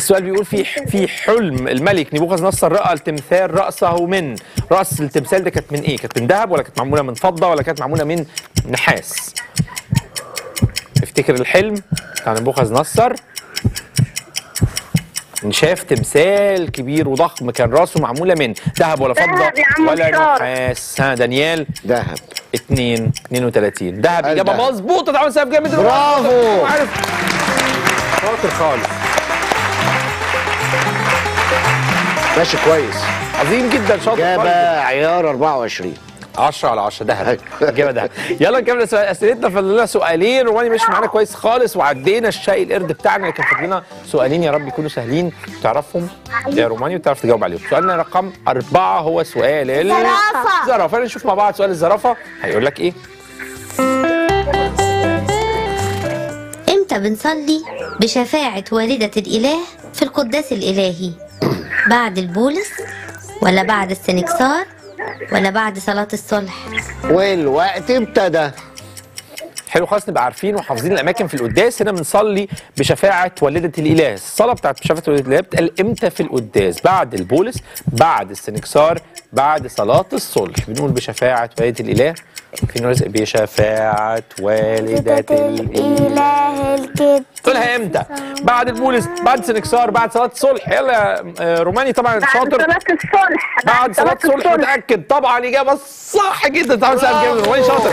السؤال بيقول في في حلم الملك نبوخذ نصر راى التمثال راسه من راس التمثال ده كانت من ايه كانت من ذهب ولا كانت معموله من فضه ولا كانت معموله من نحاس افتكر الحلم بتاع نبوخذ نصر إن شاف تمثال كبير وضخم كان راسه معموله من ذهب ولا فضه ذهب يا عم ولا بشار. نحاس ها دانيال ذهب 2 32 ذهب قال اجابه دهب. مظبوطه تعمل سبب جامد برافو. عارف شاطر خالص ماشي كويس عظيم جدا شاطر إجابة خالص عيار 24 10 على 10 دهب اجابه دهب يلا نكمل سؤال- اسئلتنا فاضل لنا سؤالين روماني ماشي معانا كويس خالص وعدينا الشاي القرد بتاعنا لكن فاضل لنا سؤالين يا رب يكونوا سهلين تعرفهم يا روماني وتعرف تجاوب عليهم سؤالنا رقم أربعة هو سؤال ال- زرافة. زرافة نشوف مع بعض سؤال الزرافة هيقول لك ايه امتى بنصلي بشفاعة والدة الإله في القداس الإلهي بعد البولس ولا بعد السنكسار ولا بعد صلاة الصلح والوقت ابتدى حلو خالص نبقى عارفين وحافظين الاماكن في القداس هنا بنصلي بشفاعه والده الاله الصلاه بتاعت شفاعه والده الاله بتقال امتى في القداس بعد البولس بعد السنكسار بعد صلاه الصلح بنقول بشفاعه والده الاله في نرزق بشفاعه والده الاله الإله الكتاب تقولها امتى بعد البولس بعد السنكسار بعد صلاه الصلح يلا يا آه، روماني طبعا بعد شاطر صلاة الصلح بعد صلاه الصلح متاكد طبعا اجابه صح جدا طبعا سؤال جامد روماني شاطر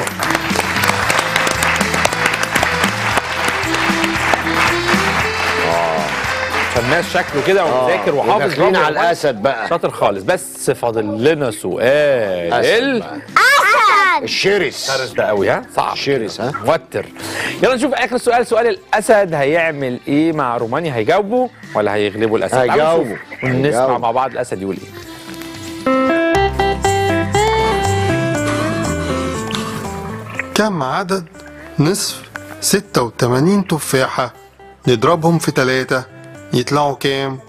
فماس شكله كده ومذاكر وحافظ وداخلين برافو يا على روماني. الاسد بقى شاطر خالص بس فاضل لنا سؤال أسد ال بقى. الشرس درس ده قوي ها صعب الشرس ها موتر يلا نشوف اخر سؤال سؤال الاسد هيعمل ايه مع رومانيا هيجاوبوا ولا هيغلبوا الاسد تعالوا هيجاوبوا. نشوف ونسمع هيجاوبوا. مع بعض الاسد يقول ايه كم عدد نصف 86 تفاحة نضربهم في تلاتة يطلعوا كام؟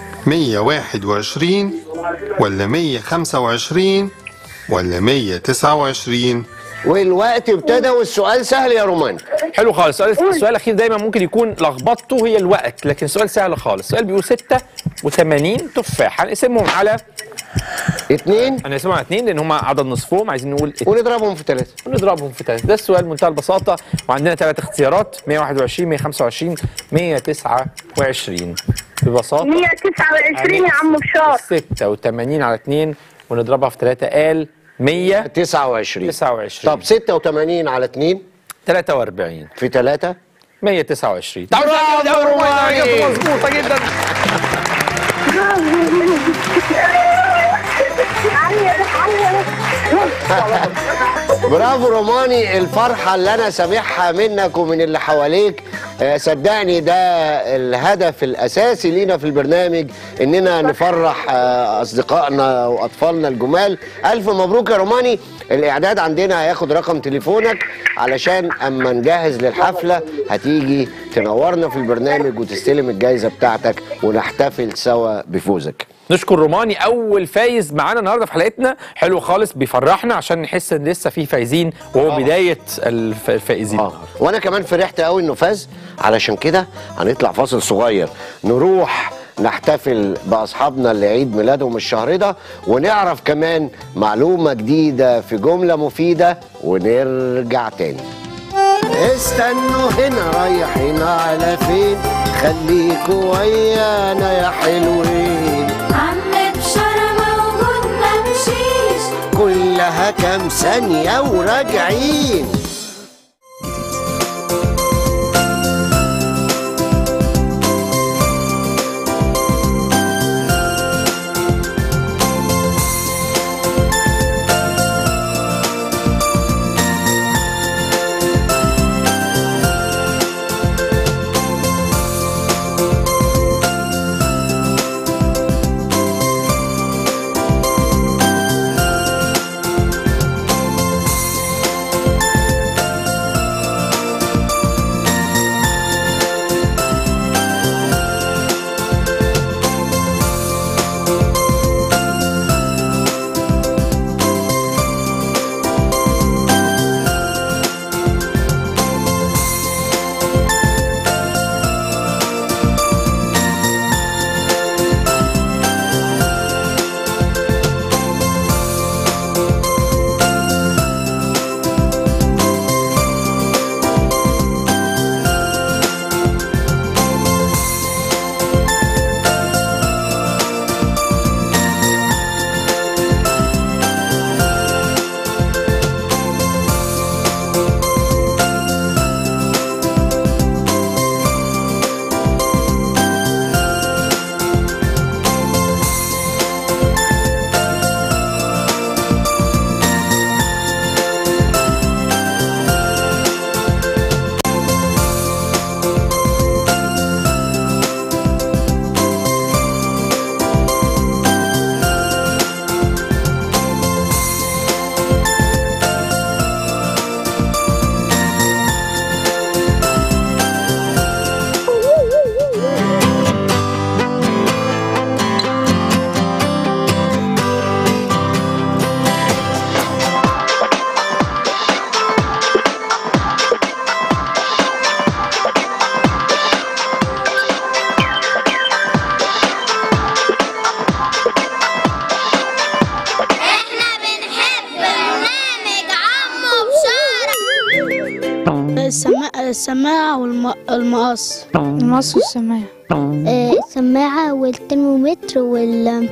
121 ولا 125 ولا 129 والوقت ابتدى والسؤال سهل يا روماني حلو خالص السؤال السؤال الاخير دايما ممكن يكون لخبطته هي الوقت لكن السؤال سهل خالص السؤال بيقول 86 تفاحه هنقسمهم على اتنين هنقسمهم على اثنين لان هم عدد نصفهم عايزين نقول اتنين. ونضربهم في ثلاثة ونضربهم في ثلاثة ده السؤال بمنتهى البساطة وعندنا ثلاث اختيارات 121 125 129 ببساطة 129 يا عم بشار 86 على 2 ونضربها في 3 قال 129 29 طب 86 على 2 43 في 3 129 تعالوا برافو نسجل أول مرة، روماني. إجابته مظبوطة جدا برافو روماني الفرحة اللي أنا سامعها منك ومن اللي حواليك آه، صدقني ده الهدف الأساسي لينا في البرنامج إننا نفرح آه، أصدقائنا وأطفالنا الجمال ألف مبروك يا روماني الإعداد عندنا هياخد رقم تليفونك علشان أما نجهز للحفلة هتيجي تنورنا في البرنامج وتستلم الجايزة بتاعتك ونحتفل سوا بفوزك نشكر روماني اول فايز معانا النهارده في حلقتنا حلو خالص بيفرحنا عشان نحس ان لسه في فايزين وهو بدايه الف- الفائزين اه وانا كمان فرحت قوي انه فاز علشان كده هنطلع فاصل صغير نروح نحتفل باصحابنا اللي عيد ميلادهم الشهر ده ونعرف كمان معلومه جديده في جمله مفيده ونرجع تاني استنوا هنا رايحين على فين خليكوا ويانا يا حلوين عم بشارة موجود ممشيش كلها كام ثانيه وراجعين السماعة والمقص المقص والسماعة السماعة والترمومتر وال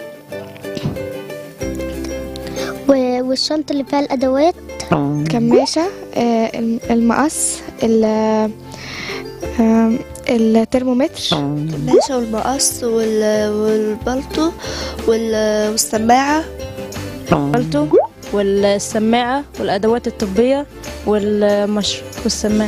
و- والشنطة اللي فيها الأدوات كماشة آه، المقص ال- آم، الترمومتر الكماشة والمقص وال- والبلطو وال- والسماعة البلطو والسماعة والأدوات الطبية والمشرب والسماعة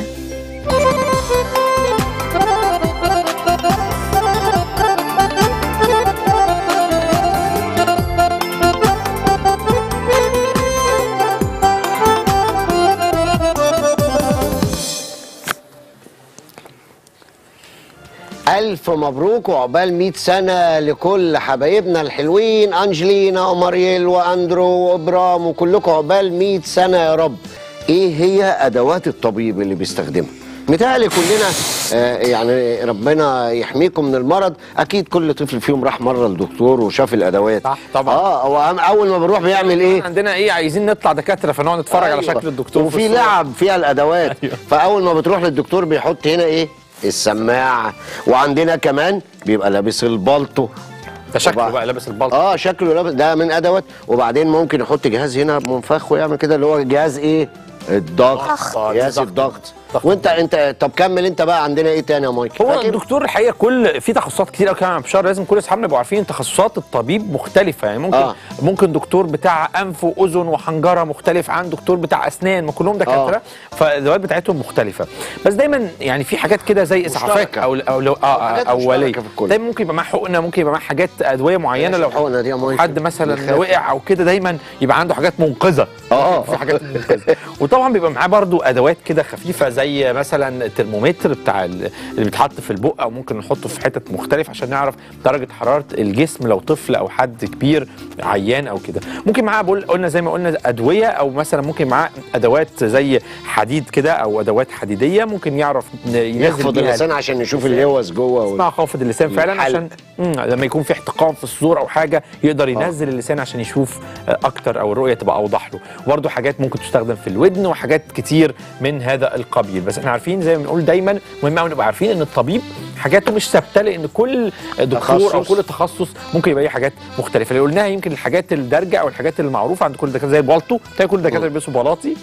ألف مبروك وعقبال 100 سنة لكل حبايبنا الحلوين أنجلينا ومارييل وأندرو وإبرام وكلكم عقبال 100 سنة يا رب إيه هي أدوات الطبيب اللي بيستخدمها؟ متهيألي كلنا آه يعني ربنا يحميكم من المرض اكيد كل طفل فيهم راح مره للدكتور وشاف الادوات صح طبعا اه هو أهم- اول ما بنروح بيعمل ايه عندنا ايه عايزين نطلع دكاتره فنقعد نتفرج على أيوة. شكل الدكتور في وفي الصورة. لعب فيها الادوات أيوة. فاول ما بتروح للدكتور بيحط هنا ايه السماعه وعندنا كمان بيبقى لابس البلطو ده شكله وبعد- بقى لابس البلطو اه شكله لابس ده من ادوات وبعدين ممكن يحط جهاز هنا منفخ ويعمل كده اللي هو جهاز ايه الضغط ضغط. جهاز الضغط وانت انت طب كمل انت بقى عندنا ايه تاني يا مايك هو فاكر؟ الدكتور الحقيقه كل في تخصصات كتير قوي كمان يا بشار لازم كل اصحابنا يبقوا عارفين تخصصات الطبيب مختلفه يعني ممكن آه. آه. ممكن دكتور بتاع انف واذن وحنجره مختلف عن دكتور بتاع اسنان ما كلهم دكاتره آه. فالادوات بتاعتهم مختلفه بس دايما يعني في حاجات كده زي اسعافات مشتركة. او او لو اه حاجات آه اوليه مشتركة في الكل. دايما ممكن يبقى معاه حقنه ممكن يبقى معاه حاجات ادويه معينه لو الحقنه دي يا مايك حد مثلا بيخاف. وقع او كده دايما يبقى عنده حاجات منقذه اه في حاجات منقذه وطبعا بيبقى معاه برضو ادوات كده خفيفه زي مثلا الترمومتر بتاع ال- اللي بيتحط في البق او ممكن نحطه في حتت مختلف عشان نعرف درجه حراره الجسم لو طفل او حد كبير عيان او كده ممكن معاه بقول قلنا زي ما قلنا ادويه او مثلا ممكن معاه ادوات زي حديد كده او ادوات حديديه ممكن يعرف ن- ينزل يخفض بيها اللسان عشان نشوف اللوز جوه اسمها خافض اللسان فعلا الحلق. عشان مم، لما يكون في احتقان في الصوره او حاجه يقدر ينزل اللسان عشان يشوف آه، اكتر او الرؤيه تبقى اوضح له وبرده حاجات ممكن تستخدم في الودن وحاجات كتير من هذا القبيل بس احنا عارفين زي ما بنقول دايما مهم قوي نبقى عارفين ان الطبيب حاجاته مش ثابته لان كل دكتور او تخصص. كل تخصص ممكن يبقى ليه حاجات مختلفه اللي قلناها يمكن الحاجات الدارجه او الحاجات المعروفه عند كل الدكاتره زي البالطو تلاقي كل الدكاتره بيلبسوا بلاطي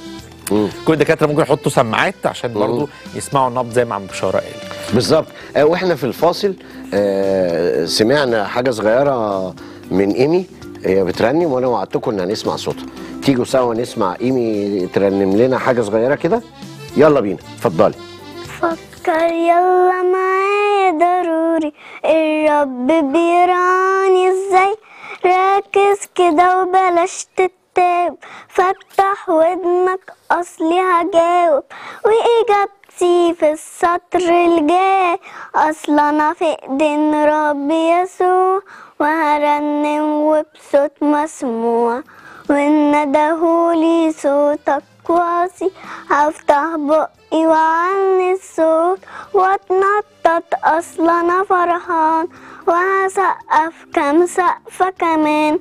كل الدكاتره ممكن يحطوا سماعات عشان برضه يسمعوا النبض زي ما عم بشاره قال بالظبط آه واحنا في الفاصل آه سمعنا حاجه صغيره من ايمي هي بترنم وانا وعدتكم ان هنسمع صوتها تيجوا سوا نسمع ايمي ترنم لنا حاجه صغيره كده يلا بينا اتفضلي فكر يلا معايا ضروري الرب بيراني ازاي ركز كده وبلاش تتاب فتح ودنك اصلي هجاوب واجابتي في السطر الجاي اصل انا في ايدين رب يسوع وهرنم وبصوت مسموع وان ندهولي صوتك واصي هفتح بقي وعني الصوت واتنطط اصلا انا فرحان وهسقف كام سقفة كمان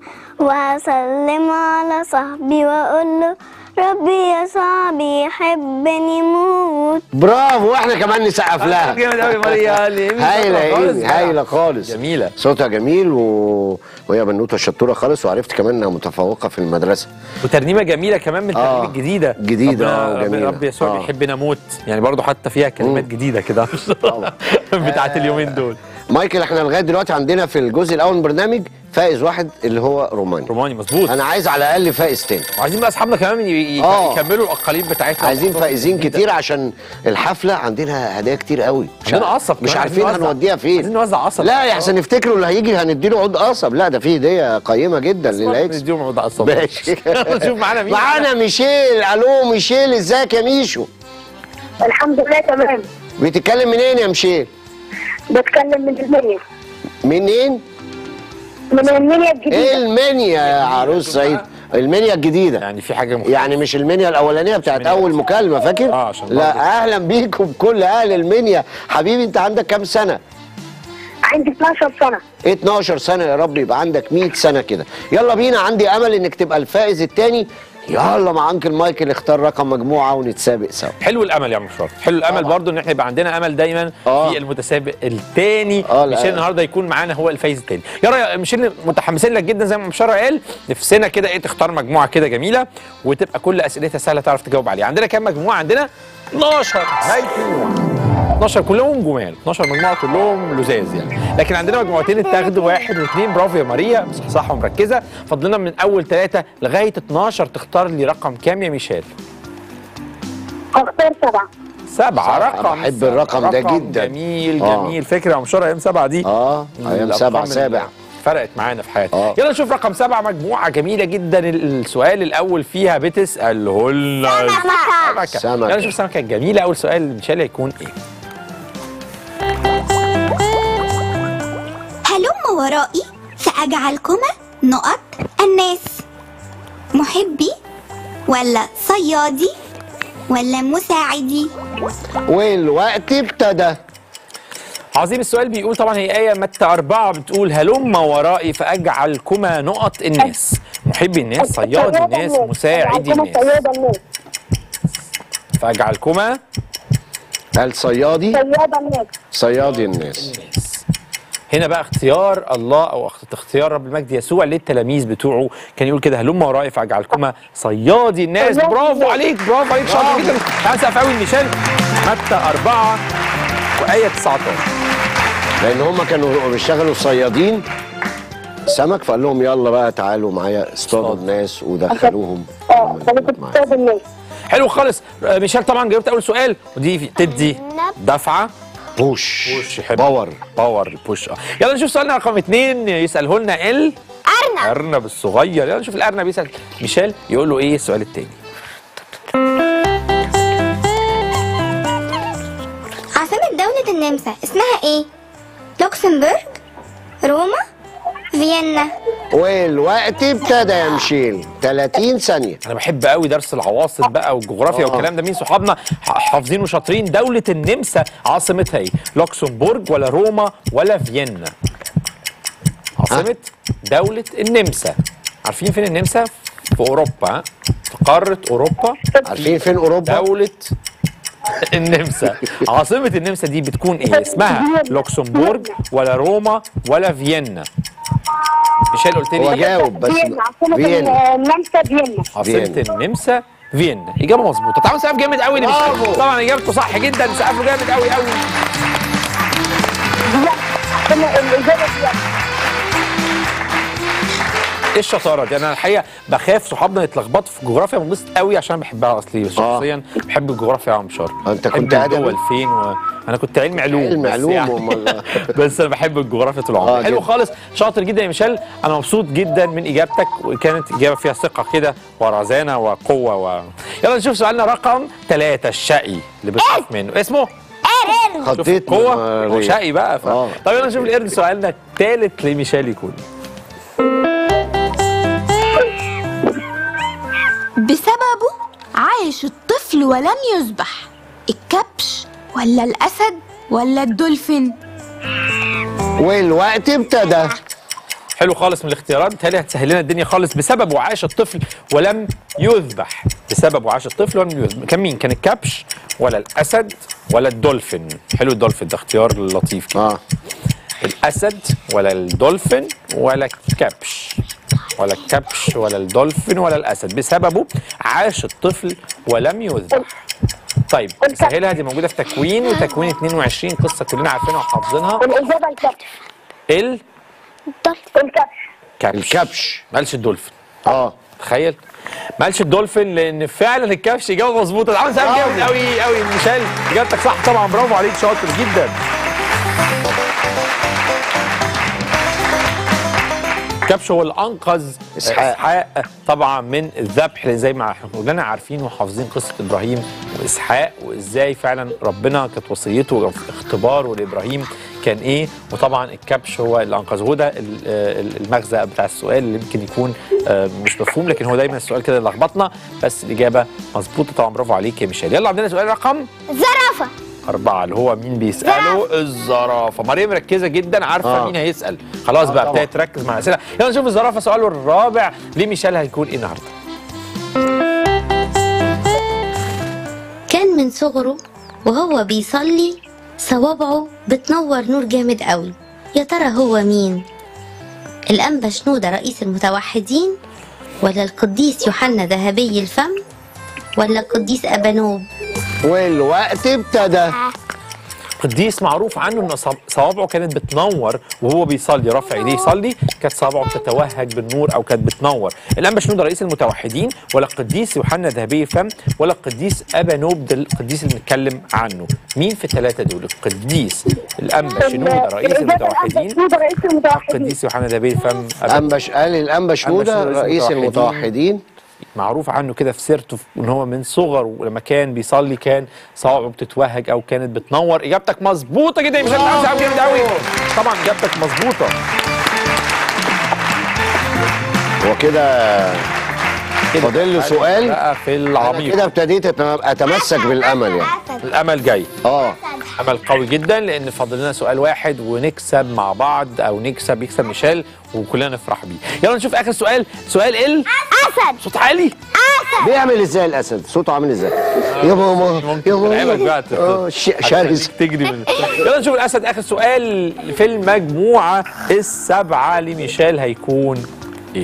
وهسلم على صاحبي واقوله ربي يا صاحبي يحبني موت برافو واحنا كمان نسقف لها جامد قوي ماريال إيمي هايله شاطرة خالص ايمي بقى. هايله خالص جميله صوتها جميل و... وهي بنوته شطوره خالص وعرفت كمان انها متفوقه في المدرسه وترنيمه جميله كمان من الترنيمه آه. الجديده جديدة، ربنا- آه، ربنا- وجميلة. رب يسوع آه. بيحبنا موت يعني برضو حتى فيها كلمات جديده كده بتاعت اليومين دول مايكل احنا لغايه دلوقتي عندنا في الجزء الاول من البرنامج فائز واحد اللي هو روماني روماني مظبوط انا عايز على الاقل فائز تاني وعايزين بقى اصحابنا كمان ي- ي- آه. يكملوا الاقاليم بتاعتنا عايزين وأخبارهم فائزين الجديدة. كتير عشان الحفله عندنا هدايا كتير قوي مش عندنا عارف- قصب مش كمان، عارفين عايزين نوزع. هنوديها فين عايزين نوزع قصب لا يا احسن نفتكروا اللي هيجي هنديله عود قصب لا ده في هديه قيمه جدا للي هيكسب نديهم عود قصب ماشي نشوف معانا مين معانا ميشيل الو ميشيل ازيك يا ميشو الحمد لله تمام بتتكلم منين يا ميشيل بتكلم من المنيا منين من المنيا الجديدة المنيا يا عروس سعيد المنيا الجديده يعني في حاجه مختلفة. يعني مش المنيا الاولانيه بتاعت اول مكالمه فاكر اه عشان برضه- لا اهلا بيكم كل اهل المنيا حبيبي انت عندك كام سنه عندي 12 سنة 12 سنه يا رب يبقى عندك 100 سنه كده يلا بينا عندي امل انك تبقى الفائز الثاني يلا مع انكل مايكل اختار رقم مجموعه ونتسابق سوا حلو الامل يا عم مشوار حلو الامل برضو ان احنا يبقى عندنا امل دايما آه. في المتسابق الثاني آه، مش لا. النهارده يكون معانا هو الفايز الثاني يا رأي مش متحمسين لك جدا زي ما مشوار قال نفسنا كده ايه تختار مجموعه كده جميله وتبقى كل اسئلتها سهله تعرف تجاوب عليها عندنا كام مجموعه عندنا 12 نهايه المجموعة. 12 كلهم جمال 12 مجموعه كلهم لزاز يعني لكن عندنا مجموعتين اتاخدوا واحد واثنين برافو يا ماريا صح ومركزه فضلنا من اول ثلاثه لغايه 12 تختار لي رقم كام يا ميشيل هختار سبعة سبعة رقم بحب الرقم ده جدا. جميل آه. جميل فكرة يا مشوار أيام سبعة دي اه ايام الأرقام سبعة اللي سابع فرقت معانا في حياتنا آه. يلا نشوف رقم سبعة مجموعة جميلة جدا ال- السؤال الأول فيها بتسأله لنا سمكة. سمكة سمكة. يلا نشوف السمكة الجميلة أول سؤال إن شاء الله يكون إيه هلم ورائي سأجعلكما نقط الناس محبي ولا صيادي ولا مساعدي والوقت ابتدى عظيم السؤال بيقول طبعا هي آية متى أربعة بتقول هلم ورائي فأجعلكما نقط الناس محبي الناس صيادي الناس مساعدي الناس صيادة الناس فأجعلكما قال صيادي صيادة الناس صيادي الناس هنا بقى اختيار الله او اخت- اختيار رب المجد يسوع للتلاميذ بتوعه كان يقول كده هلم ورائي فاجعلكما صيادي الناس صيادي برافو الناس. عليك برافو عليك شاطر جدا تعال نسقف قوي لميشيل متى أربعة وآية 19 لان هم كانوا بيشتغلوا صيادين سمك فقال لهم يلا بقى تعالوا معايا اصطادوا الناس ودخلوهم اه انا كنت صياد الناس حلو خالص آه، ميشيل طبعا جاوبت أول سؤال ودي في- تدي دفعة بوش بوش يحب باور باور البوش اه يلا نشوف سؤالنا رقم اثنين يسأله لنا ال أرنب أرنب الصغير يلا نشوف الأرنب يسأل ميشيل يقول له إيه السؤال التاني عاصمة دولة النمسا اسمها ايه؟ لوكسمبورغ روما فيينا والوقت ابتدى يا مشيل 30 ثانية انا بحب قوي درس العواصم بقى والجغرافيا آه. والكلام ده مين صحابنا ح- حافظين وشاطرين دوله النمسا عاصمتها ايه لوكسمبورج ولا روما ولا فيينا عاصمه دوله النمسا عارفين فين النمسا في اوروبا ها؟ في قاره اوروبا عارفين فين اوروبا دوله النمسا عاصمه النمسا دي بتكون ايه اسمها لوكسمبورج ولا روما ولا فيينا ميشيل قلت هو لي جاوب بس فيينا عاصمة فيينا النمسا فيينا عاصمة فيينا. النمسا فيينا إجابة مظبوطة تعالوا نسقف جامد قوي لميشيل برافو. طبعا إجابته صح جدا نسقف له جامد قوي قوي لا عاصمة الإجابة فيينا إيه الشطارة دي أنا الحقيقة بخاف صحابنا يتلخبطوا في الجغرافيا بنبسط قوي عشان بحبها أصلي شخصيا بحب الجغرافيا يا عم شار أنت بحب كنت أدبي؟ الدول فين و... أنا كنت علمي علوم علم بس علوم يعني أمال. بس أنا بحب الجغرافيا طول عمري آه، حلو جدا. خالص شاطر جدا يا ميشيل أنا مبسوط جدا من إجابتك وكانت إجابة فيها ثقة كده ورزانة وقوة و... يلا نشوف سؤالنا رقم ثلاثة الشقي اللي بتخاف منه اسمه قرد شوف خطيت قوة ماريا. وشقي بقى ف... آه. طب يلا نشوف القرد سؤالنا الثالث لميشيل يكون بسببه عاش الطفل ولم يذبح الكبش ولا الأسد ولا الدولفين والوقت ابتدى حلو خالص من الاختيارات بالتالي هتسهل لنا الدنيا خالص بسبب وعاش الطفل ولم يذبح بسبب وعاش الطفل ولم يذبح كان مين كان الكبش ولا الاسد ولا الدولفين حلو الدولفين ده اختيار لطيف كده اه الاسد ولا الدولفين ولا الكبش ولا الكبش ولا الدولفين ولا الاسد بسببه عاش الطفل ولم يذبح طيب سهلها دي موجوده في تكوين وتكوين 22 قصه كلنا عارفينها وحافظينها الإجابة الكبش ال الكبش كبش الكبش مالش الدولفين اه تخيل مالش الدولفين لان فعلا الكبش اجابه مظبوطه عامل سؤال جامد قوي قوي ميشيل اجابتك صح طبعا برافو عليك شاطر جدا الكبش هو اللي انقذ إسحاق. اسحاق طبعا من الذبح اللي زي ما احنا كلنا عارفين وحافظين قصه ابراهيم واسحاق وازاي فعلا ربنا كانت وصيته اختباره لابراهيم كان ايه وطبعا الكبش هو اللي انقذه ده ال- ال- المغزى بتاع السؤال اللي يمكن يكون آه، مش مفهوم لكن هو دايما السؤال كده لخبطنا بس الاجابه مظبوطه طبعا برافو عليك يا ميشيل يلا عندنا سؤال رقم زرافة أربعة اللي هو مين بيسأله الزرافة مريم مركزة جدا عارفة آه. مين هيسأل خلاص آه، بقى طبعا. ابتدت تركز مع الأسئلة يلا نشوف الزرافة سؤاله الرابع لميشيل هيكون إيه النهاردة من صغره وهو بيصلي صوابعه بتنور نور جامد قوي يا ترى هو مين الأنبا شنودة رئيس المتوحدين ولا القديس يوحنا ذهبي الفم ولا القديس أبانوب والوقت ابتدى قديس معروف عنه ان صب- صوابعه كانت بتنور وهو بيصلي رافع ايديه يصلي كانت صوابعه بتتوهج بالنور او كانت بتنور الانبا شنودة رئيس المتوحدين ولا القديس يوحنا ذهبي الفم ولا القديس ابا نوب ده القديس اللي بنتكلم عنه مين في الثلاثه دول القديس الانبا شنودة رئيس المتوحدين القديس يوحنا ذهبي الفم أبا أنبش قال الأنبا شنودة رئيس المتوحدين معروف عنه كده في سيرته في- ان هو من صغره ولما كان بيصلي كان صوابعه بتتوهج او كانت بتنور اجابتك مظبوطه جدا مش هتعرف قوي جامد قوي طبعا اجابتك مظبوطه هو كده فاضل له سؤال بقى في أنا العميق كده ابتديت أت- اتمسك بالامل يعني الامل جاي اه امل قوي جدا لان فاضل لنا سؤال واحد ونكسب مع بعض او نكسب يكسب ميشيل وكلنا نفرح بيه يلا نشوف اخر سؤال سؤال ال اسد صوت عالي بيعمل ازاي الاسد صوته عامل ازاي يا ماما يا لعبك بقى ماما آه، ش- شرس تجري من يلا نشوف الاسد اخر سؤال في المجموعه السبعه لميشيل هيكون ايه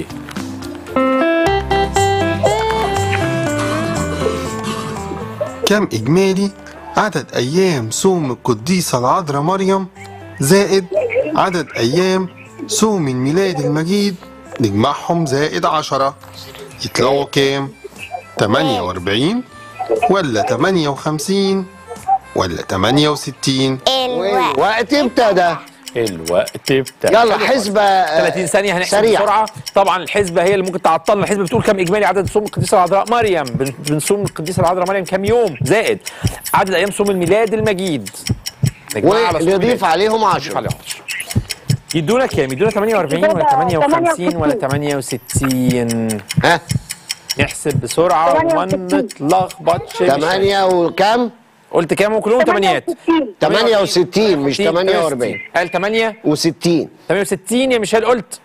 كم إجمالي عدد أيام صوم القديسة العذراء مريم زائد عدد أيام صوم الميلاد المجيد نجمعهم زائد عشرة يطلعوا كام؟ 48 ولا 58 ولا 68 الوقت ابتدى الوقت ابتدى يلا حسبة 30 ثانية هنحسب سريع. بسرعة طبعا الحسبة هي اللي ممكن تعطلنا الحسبة بتقول كم إجمالي عدد صوم القديسة العذراء مريم بن- بنصوم القديسة العذراء مريم كم يوم زائد عدد أيام صوم الميلاد المجيد نجمعها على صوم ونضيف الميلاد. عليهم نضيف 10 عليهم 10 يدونا كام؟ يدونا 48 ولا 58 ولا 68 ها نحسب بسرعة وما نتلخبطش 8 وكم؟ قلت كام هم كلهم تمانيات 68 مش 48 قال 8 و60 68 يا ميشيل قلت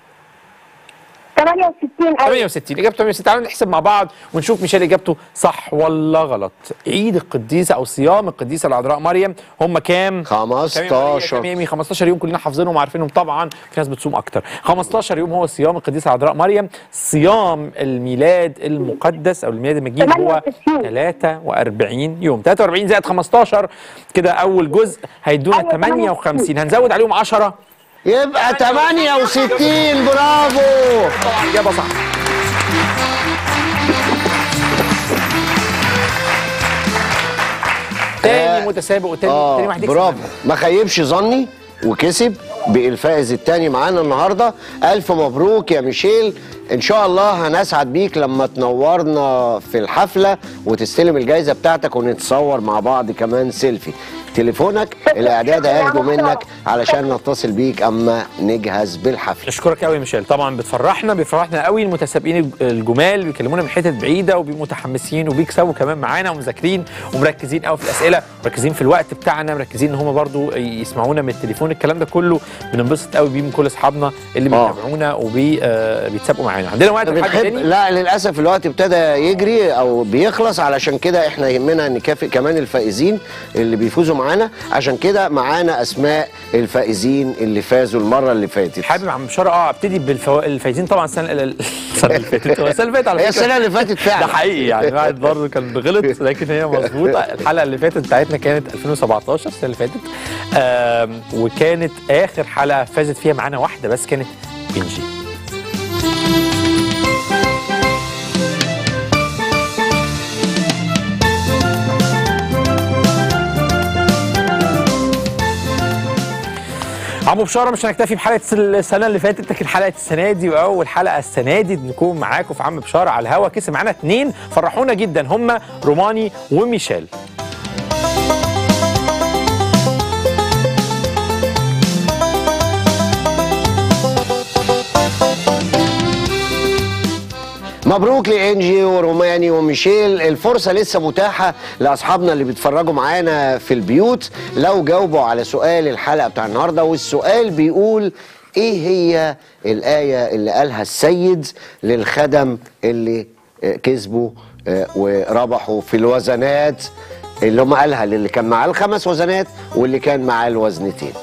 68 68 اجابته 68 تعالوا نحسب مع بعض ونشوف ميشيل اجابته صح ولا غلط عيد القديسه او صيام القديسه العذراء مريم هم كام 15 كام يوم 15 يوم كلنا حافظينهم وعارفينهم طبعا في ناس بتصوم اكتر 15 يوم هو صيام القديسه العذراء مريم صيام الميلاد المقدس او الميلاد المجيد هو 43 يوم 43 زائد 15 كده اول جزء هيدونا 58 هنزود عليهم 10 يبقى 68 برافو طبعا اجابه صح تاني متسابق وتاني اه تاني واحد يكسب. برافو ما خيبش ظني وكسب بالفائز الثاني معانا النهارده الف مبروك يا ميشيل ان شاء الله هنسعد بيك لما تنورنا في الحفله وتستلم الجائزه بتاعتك ونتصور مع بعض كمان سيلفي تليفونك الاعداد هياخده منك علشان نتصل بيك اما نجهز بالحفله اشكرك قوي يا ميشيل طبعا بتفرحنا بيفرحنا قوي المتسابقين الجمال بيكلمونا من حتت بعيده وبيبقوا متحمسين وبيكسبوا كمان معانا ومذاكرين ومركزين قوي في الاسئله مركزين في الوقت بتاعنا مركزين ان هم برضو يسمعونا من التليفون الكلام ده كله بننبسط قوي بيه من كل اصحابنا اللي بيتابعونا وبيتسابقوا معانا عندنا وقت لحد بنحب تاني لا للاسف الوقت ابتدى يجري او بيخلص علشان كده احنا يهمنا نكافئ كمان الفائزين اللي بيفوزوا معانا عشان كده معانا اسماء الفائزين اللي فازوا المره اللي فاتت حابب عم بشاره اه ابتدي بالفايزين طبعا السنه السنه اللي فاتت هو السنه اللي فاتت على هي فكره السنه اللي فاتت فعلا ده حقيقي يعني الواحد برضه كان غلط لكن هي مظبوطه الحلقه اللي فاتت بتاعتنا كانت 2017 السنه اللي فاتت آم، وكانت اخر حلقه فازت فيها معانا واحده بس كانت انجي عمو بشاره مش هنكتفي بحلقه السنه اللي فاتت لكن حلقه السنه دي واول حلقه السنه دي نكون معاكم في عم بشاره على الهوا كسب معانا اتنين فرحونا جدا هم روماني وميشيل مبروك لانجي وروماني وميشيل الفرصه لسه متاحه لاصحابنا اللي بيتفرجوا معانا في البيوت لو جاوبوا على سؤال الحلقه بتاع النهارده والسؤال بيقول ايه هي الايه اللي قالها السيد للخدم اللي آه، كسبوا آه، وربحوا في الوزنات اللي هم قالها للي كان معاه الخمس وزنات واللي كان معاه الوزنتين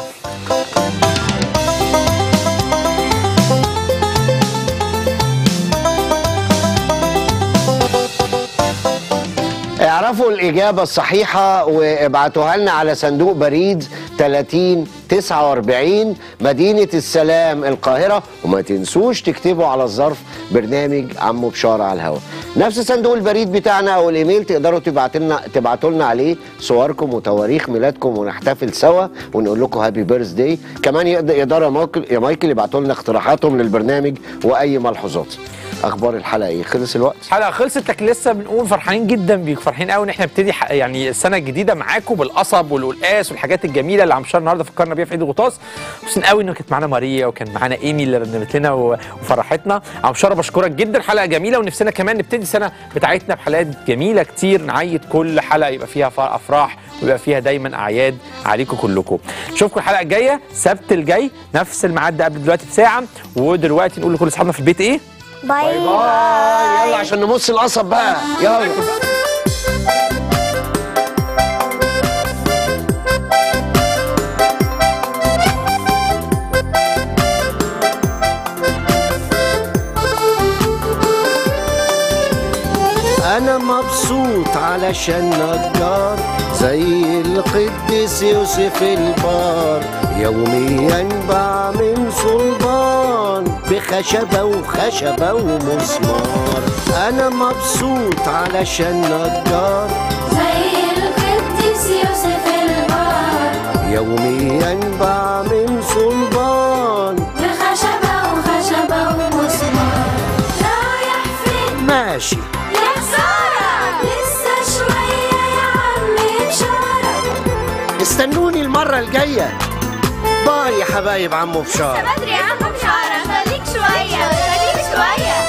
اعرفوا الإجابة الصحيحة وابعتوها لنا على صندوق بريد 30 49 مدينة السلام القاهرة وما تنسوش تكتبوا على الظرف برنامج عمو بشارة على الهواء نفس صندوق البريد بتاعنا أو الإيميل تقدروا تبعتوا لنا تبعتوا لنا عليه صوركم وتواريخ ميلادكم ونحتفل سوا ونقول لكم هابي بيرث داي كمان يقدر يقدر يا مايكل يا مايكل يبعتوا لنا اقتراحاتهم للبرنامج وأي ملحوظات أخبار الحلقة إيه خلص الوقت الحلقه خلصت لكن لسه بنقول فرحانين جدا بيك فرحانين قوي ان احنا نبتدي ح- يعني السنه الجديده معاكم بالقصب والقلقاس والحاجات الجميله اللي عم شار النهارده فكرنا بيها في عيد الغطاس مبسوطين قوي انه كانت معانا ماريا وكان معانا ايمي اللي رنمت لنا و- وفرحتنا عم شار بشكرك جدا حلقه جميله ونفسنا كمان نبتدي السنه بتاعتنا بحلقات جميله كتير نعيد كل حلقه يبقى فيها ف- افراح ويبقى فيها دايما اعياد عليكم كلكم نشوفكم الحلقه الجايه السبت الجاي نفس الميعاد ده قبل دلوقتي بساعه ودلوقتي نقول لكل اصحابنا في البيت ايه باي باي يلا عشان نمص القصب بقى يلا أنا مبسوط علشان نجار زي القديس يوسف البار يوميا بعمل صلبان بخشبة وخشبة ومسمار أنا مبسوط علشان نجار زي القديس يوسف البار يوميا بعمل صلبان بخشبة وخشبة ومسمار رايح فين ماشي يا خسارة لسه شوية يا عم بشارة استنوني المرة الجاية باي يا حبايب عمو بشار بدري يا عم بشارة خليك شوية خليك شوية